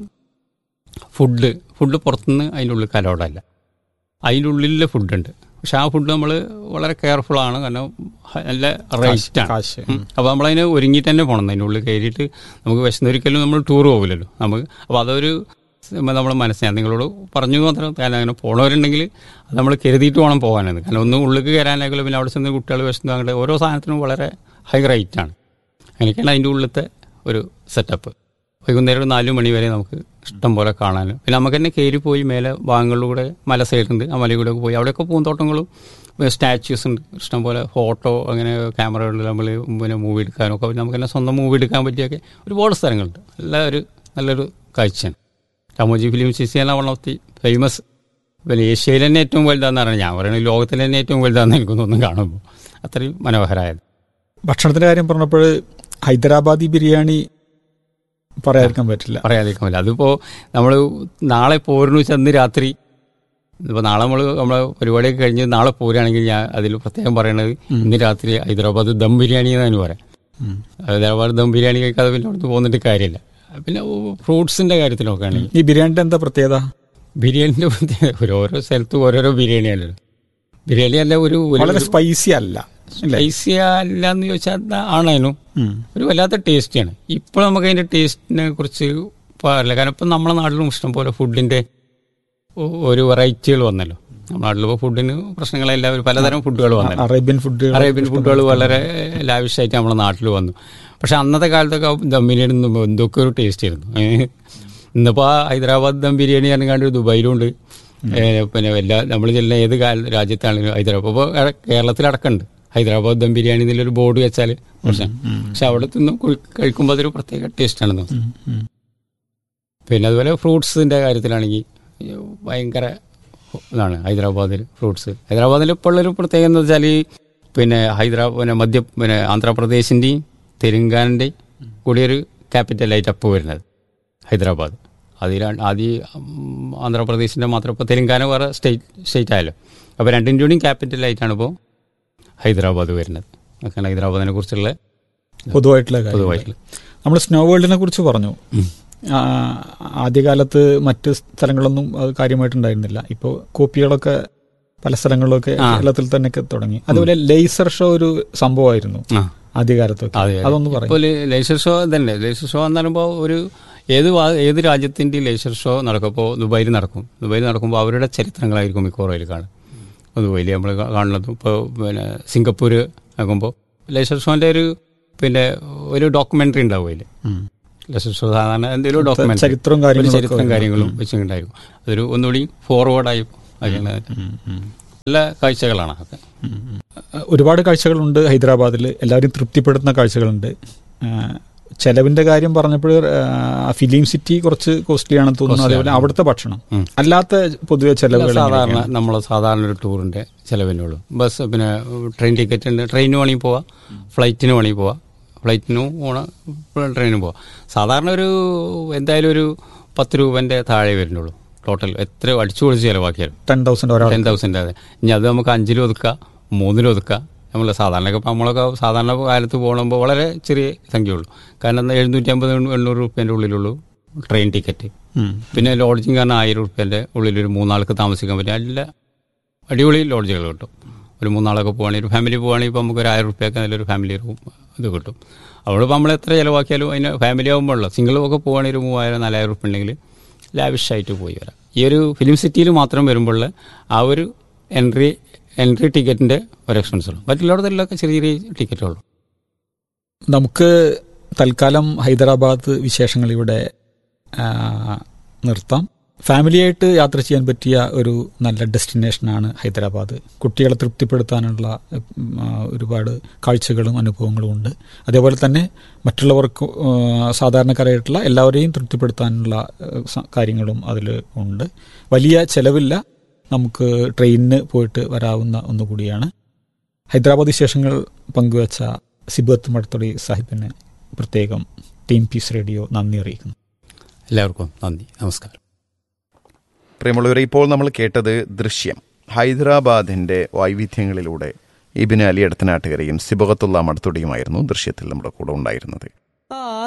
ഫുഡ് ഫുഡ് പുറത്തുനിന്ന് അതിൻ്റെ ഉള്ളിൽ കലോടല്ല അതിൻ്റെ ഉള്ളിലെ ഫുഡുണ്ട് പക്ഷെ ആ ഫുഡ് നമ്മൾ വളരെ കെയർഫുൾ ആണ് കാരണം ഹ- നല്ല റേറ്റാണ് കാശ് അപ്പോൾ നമ്മളതിന് ഒരുങ്ങിയിട്ട് തന്നെ പോകണം അതിൻ്റെ ഉള്ളിൽ കയറിയിട്ട് നമുക്ക് വിശന്നൊരിക്കലും നമ്മൾ ടൂർ പോകില്ലല്ലോ നമുക്ക് അപ്പോൾ അതൊരു നമ്മുടെ മനസ്സിൽ ഞാൻ നിങ്ങളോട് പറഞ്ഞു മാത്രം കാരണം അങ്ങനെ പോണവരുണ്ടെങ്കിൽ അത് നമ്മൾ കരുതിയിട്ട് വേണം പോകാനെന്ന് കാരണം ഒന്ന് ഉള്ളിൽ കയറാനായാലും പിന്നെ അവിടെ ചെന്ന് കുട്ടികൾ വിശന്ന് അങ്ങോട്ട് ഓരോ സാധനത്തിനും വളരെ ഹൈ റേറ്റാണ് അങ്ങനെയൊക്കെയാണ് അതിൻ്റെ ഉള്ളിലത്തെ ഒരു സെറ്റപ്പ് വൈകുന്നേരം ഒരു നാല് മണി വരെ നമുക്ക് ഇഷ്ടം പോലെ കാണാനും പിന്നെ നമുക്ക് തന്നെ കയറി പോയി മേലെ ഭാഗങ്ങളിലൂടെ മല സൈഡുണ്ട് ആ മലയിൽ കൂടെ ഒക്കെ പോയി അവിടെയൊക്കെ പൂന്തോട്ടങ്ങളും സ്റ്റാച്യൂസ് ഉണ്ട് ഇഷ്ടം പോലെ ഫോട്ടോ അങ്ങനെ ക്യാമറകളിൽ നമ്മൾ പിന്നെ മൂവി എടുക്കാനും ഒക്കെ നമുക്ക് തന്നെ സ്വന്തം മൂവി എടുക്കാൻ പറ്റിയൊക്കെ ഒരുപാട് സ്ഥലങ്ങളുണ്ട് നല്ല ഒരു നല്ലൊരു കാഴ്ചയാണ് രാമോജി ഫിലിം സിസിയാണ് വൺ ഓഫ് ദി ഫേമസ് പിന്നെ ഏഷ്യയിൽ തന്നെ ഏറ്റവും വലുതാന്ന് പറഞ്ഞാൽ ഞാൻ പറയുന്നത് ലോകത്തിൽ തന്നെ ഏറ്റവും വലുതാന്ന് എനിക്ക് തോന്നുന്നു കാണുമ്പോൾ അത്രയും മനോഹരമായത് ഭക്ഷണത്തിന്റെ കാര്യം പറഞ്ഞപ്പോൾ ഹൈദരാബാദി ബിരിയാണി പറയാതിരിക്കാൻ പറ്റില്ല പറയാതിരിക്കാൻ പറ്റില്ല അതിപ്പോൾ നമ്മൾ നാളെ പോരുന്നു ചെന്ന് രാത്രി ഇപ്പോൾ നാളെ നമ്മൾ നമ്മളെ പരിപാടിയൊക്കെ കഴിഞ്ഞ് നാളെ പോരുകയാണെങ്കിൽ ഞാൻ അതിൽ പ്രത്യേകം പറയണത് ഇന്ന് രാത്രി ഹൈദരാബാദ് ദം ബിരിയാണി എന്നാണ് പറയാം ഹൈദരാബാദ് ദം ബിരിയാണി കഴിക്കാതെ പിന്നെ അവിടുന്ന് പോകുന്നിട്ട് കാര്യമില്ല പിന്നെ ഫ്രൂട്ട്സിൻ്റെ കാര്യത്തിലൊക്കെ ആണെങ്കിൽ ഈ ബിരിയാണിന്റെ എന്താ പ്രത്യേകത ബിരിയാണിൻ്റെ പ്രത്യേകത ഒരു ഓരോ സ്ഥലത്തും ഓരോരോ ബിരിയാണിയല്ലോ ബിരിയാണി അല്ല ഒരു വളരെ സ്പൈസി അല്ല അല്ലേ സ്പൈസി അല്ല എന്ന് ചോദിച്ചാൽ ആണേനും ഉം. ഒരു വല്ലാത്ത ടേസ്റ്റിയാണ് ഇപ്പോൾ നമുക്ക് അതിന്റെ ടേസ്റ്റിനെ കുറിച്ച് പറയില്ല കാരണം ഇപ്പം നമ്മുടെ നാട്ടിലും ഇഷ്ടം പോലെ ഫുഡിന്റെ ഒ- ഒരു വെറൈറ്റികൾ വന്നല്ലോ നമ്മുടെ നാട്ടിലിപ്പോൾ ഫുഡിന് പ്രശ്നങ്ങളെല്ലാം പലതരം ഫുഡുകൾ വന്നല്ലോ അറേബ്യൻ ഫുഡ് അറേബ്യൻ ഫുഡുകൾ വളരെ ലാവിഷായിട്ട് നമ്മുടെ നാട്ടിൽ വന്നു പക്ഷെ അന്നത്തെ കാലത്തൊക്കെ ദം ബിരിയാണി തിന്നുമ്പോൾ എന്തൊക്കെ ഒരു ടേസ്റ്റ് ആയിരുന്നു ഏഹ്. ഇന്നിപ്പോൾ ആ ഹൈദരാബാദ് ദം ബിരിയാണി പറഞ്ഞാണ്ട് ദുബായിലുണ്ട് ഏഹ് പിന്നെ എല്ലാ നമ്മൾ ചെല്ലുന്ന ഏത് കാല രാജ്യത്താണെങ്കിലും ഹൈദരാബാദ് ഇപ്പോൾ കേരളത്തിലടക്കമുണ്ട് ഹൈദരാബാദ് ദം ബിരിയാണി എന്നുള്ളൊരു ബോർഡ് വെച്ചാൽ പ്രശ്നം പക്ഷെ അവിടെ തിന്നും കഴിക്കുമ്പോൾ അതൊരു പ്രത്യേക ടേസ്റ്റാണെന്ന് തോന്നുന്നു പിന്നെ അതുപോലെ ഫ്രൂട്ട്സിൻ്റെ കാര്യത്തിലാണെങ്കിൽ ഭയങ്കര ഇതാണ് ഹൈദരാബാദിൽ ഫ്രൂട്ട്സ് ഹൈദരാബാദിൽ ഇപ്പോൾ ഉള്ളൊരു പ്രത്യേകത എന്ന് വെച്ചാൽ പിന്നെ ഹൈദരാബാദ് പിന്നെ മധ്യ പിന്നെ ആന്ധ്രാപ്രദേശിൻ്റെയും തെലുങ്കാനൻ്റെയും കൂടിയൊരു ക്യാപിറ്റലായിട്ട് അപ്പോൾ വരുന്നത് ഹൈദരാബാദ് അതിലാണ് ആദ്യം ഉം, ആന്ധ്രാപ്രദേശിൻ്റെ മാത്രം ഇപ്പോൾ തെലുങ്കാന വേറെ സ്റ്റേറ്റ് സ്റ്റേറ്റ് ആയല്ലോ അപ്പോൾ രണ്ടിൻ്റെയും ക്യാപിറ്റലായിട്ടാണ് ഇപ്പോൾ ഹൈദരാബാദ് വരുന്നത് അതൊക്കെയാണ് ഹൈദരാബാദിനെ കുറിച്ചുള്ള പൊതുവായിട്ടുള്ള കാര്യം പൊതുവായിട്ടുള്ള നമ്മൾ സ്നോ വേൾഡിനെ കുറിച്ച് പറഞ്ഞു ആ, ആദ്യകാലത്ത് മറ്റ് സ്ഥലങ്ങളൊന്നും അത് കാര്യമായിട്ടുണ്ടായിരുന്നില്ല ഇപ്പോൾ കോപ്പികളൊക്കെ പല സ്ഥലങ്ങളിലൊക്കെ ആ. കേരളത്തിൽ തന്നെ തുടങ്ങി അതുപോലെ ലേസർ ഷോ ഒരു സംഭവമായിരുന്നു ആ ആദ്യകാലത്തൊക്കെ അതെ അതൊന്ന് പറയും ഇപ്പോൾ ലേസർ ഷോ തന്നെ ലേസർ ഷോ എന്ന് പറയുമ്പോൾ ഒരു ഏത് വാ- ഏത് രാജ്യത്തിൻ്റെ ലേസർ ഷോ നടക്കും ഇപ്പോൾ ദുബായിൽ നടക്കും ദുബായിൽ നടക്കുമ്പോൾ അവരുടെ ചരിത്രങ്ങളായിരിക്കും മിക്കവാറും അതിൽ കാണും ദുബായിൽ നമ്മൾ കാണുന്നത് ഇപ്പോൾ പിന്നെ സിംഗപ്പൂർ ആകുമ്പോൾ ലേസർ ഷോന്റെ ഒരു പിന്നെ ഒരു ഡോക്യുമെന്ററി ഉണ്ടാവും അതിൽ ലേസർ ഷോ സാധാരണ എന്തെങ്കിലും ഡോക്യുമെന്ററി ചരിത്രവും കാര്യങ്ങളും ഒക്കെ ചരിത്രം വരും. കാര്യങ്ങളും വെച്ചിട്ടുണ്ടായിരിക്കും അതൊരു ഒന്നുകൂടി ഫോർവേഡായി നല്ല കാഴ്ചകളാണ് അതൊക്കെ ഒരുപാട് കാഴ്ചകളുണ്ട് ഹൈദരാബാദിൽ എല്ലാവരും തൃപ്തിപ്പെടുത്തുന്ന കാഴ്ചകളുണ്ട് ആ, ചെലവിന്റെ കാര്യം പറഞ്ഞപ്പോൾ ആ, ഫിലിം സിറ്റി കുറച്ച് കോസ്റ്റ്ലി ആണെന്ന് തോന്നുന്നു അതേപോലെ അവിടുത്തെ ഭക്ഷണം ഉം. അല്ലാത്ത പൊതുവെ ചെലവുകൾ സാധാരണ എങ്ങനെയൊക്കെയാണ്? നമ്മൾ സാധാരണ ഒരു ടൂറിന്റെ ചെലവിനുള്ളൂ ബസ് പിന്നെ ട്രെയിൻ ടിക്കറ്റ് ഉണ്ട് ട്രെയിനിന് വേണമെങ്കിൽ പോവാം ഫ്ലൈറ്റിന് വേണമെങ്കിൽ പോവാം ഫ്ലൈറ്റിനും പോകണം ട്രെയിനും പോവാം സാധാരണ ഒരു എന്തായാലും ഒരു പത്ത് രൂപന്റെ താഴെ വരുന്നുള്ളൂ ടോട്ടൽ എത്ര അടിച്ചു പൊളിച്ച് ചിലവാക്കിയാലും ടെൻ തൗസൻഡ് ഒരാൾ ടെൻ തൗസൻഡ് അതെ ഇനി അത് നമുക്ക് അഞ്ചിലും ഒതുക്കാം മൂന്നിലും ഒതുക്കാം നമ്മൾ സാധാരണ നമ്മളൊക്കെ സാധാരണ കാലത്ത് പോകുമ്പോൾ വളരെ ചെറിയ സംഖ്യയുള്ളൂ കാരണം എന്താ എഴുന്നൂറ്റി അമ്പത് എണ്ണൂറ് റുപ്യൻ്റെ ഉള്ളിലുള്ളൂ ട്രെയിൻ ടിക്കറ്റ് പിന്നെ ലോഡ്ജിങ് കാരണം ആയിരം റുപ്യൻ്റെ ഉള്ളിലൊരു മൂന്നാൾക്ക് താമസിക്കാൻ പറ്റും നല്ല അടിപൊളി ലോഡ്ജുകൾ കിട്ടും ഒരു മൂന്നാളൊക്കെ പോവുകയാണെങ്കിൽ ഒരു ഫാമിലി പോവുകയാണെങ്കിൽ ഇപ്പോൾ നമുക്ക് ഒരു ആയിരം റുപ്യക്ക് നല്ലൊരു ഫാമിലി റൂം ഇത് കിട്ടും അവിടെ നമ്മൾ എത്ര ചിലവാക്കിയാലും അതിന് ഫാമിലി ആകുമ്പോഴുള്ള സിംഗിളൊക്കെ പോവുകയാണെങ്കിൽ ഒരു മൂവായിരം നാലായിരം റുപ്യ ഉണ്ടെങ്കിൽ ലാവിഷായിട്ട് പോയി വരാം ഈ ഒരു ഫിലിം സിറ്റിയിൽ മാത്രം വരുമ്പോൾ ആ ഒരു എൻട്രി എൻട്രി ടിക്കറ്റിൻ്റെ ഒരു എക്സ്പെൻസ് ഉള്ളൂ മറ്റുള്ളവരത്തെല്ലാം ചെറിയ ചെറിയ ടിക്കറ്റുള്ളൂ നമുക്ക് തൽക്കാലം ഹൈദരാബാദ് വിശേഷങ്ങൾ ഇവിടെ ആ, നിർത്താം ഫാമിലിയായിട്ട് യാത്ര ചെയ്യാൻ പറ്റിയ ഒരു നല്ല ഡെസ്റ്റിനേഷനാണ് ഹൈദരാബാദ് കുട്ടികളെ തൃപ്തിപ്പെടുത്താനുള്ള ഉം, ആ, ഒരുപാട് കാഴ്ചകളും അനുഭവങ്ങളും ഉണ്ട് അതേപോലെ തന്നെ മറ്റുള്ളവർക്ക് ആ, സാധാരണക്കാരായിട്ടുള്ള എല്ലാവരെയും തൃപ്തിപ്പെടുത്താനുള്ള ആ, സ- കാര്യങ്ങളും അതിൽ ഉണ്ട് വലിയ ചെലവില്ല നമുക്ക് ട്രെയിനിന് പോയിട്ട് വരാവുന്ന ഒന്നുകൂടിയാണ് ഹൈദരാബാദ് വിശേഷങ്ങൾ പങ്കുവച്ച സിബത്ത് മടത്തൊടി സാഹിബിന് പ്രത്യേകം ടീം പീസ് റേഡിയോ നന്ദി അറിയിക്കുന്നു എല്ലാവർക്കും നന്ദി നമസ്കാരം പ്രിയമുള്ളവരെ ഇപ്പോൾ നമ്മൾ കേട്ടത് ദൃശ്യം ഹൈദരാബാദിന്റെ വൈവിധ്യങ്ങളിലൂടെ ഇബിന് അലി അടുത്തനാട്ടുകരയും സിബകത്തുള്ള മടത്തുടിയുമായിരുന്നു ദൃശ്യത്തിൽ നമ്മുടെ കൂടെ ഉണ്ടായിരുന്നത്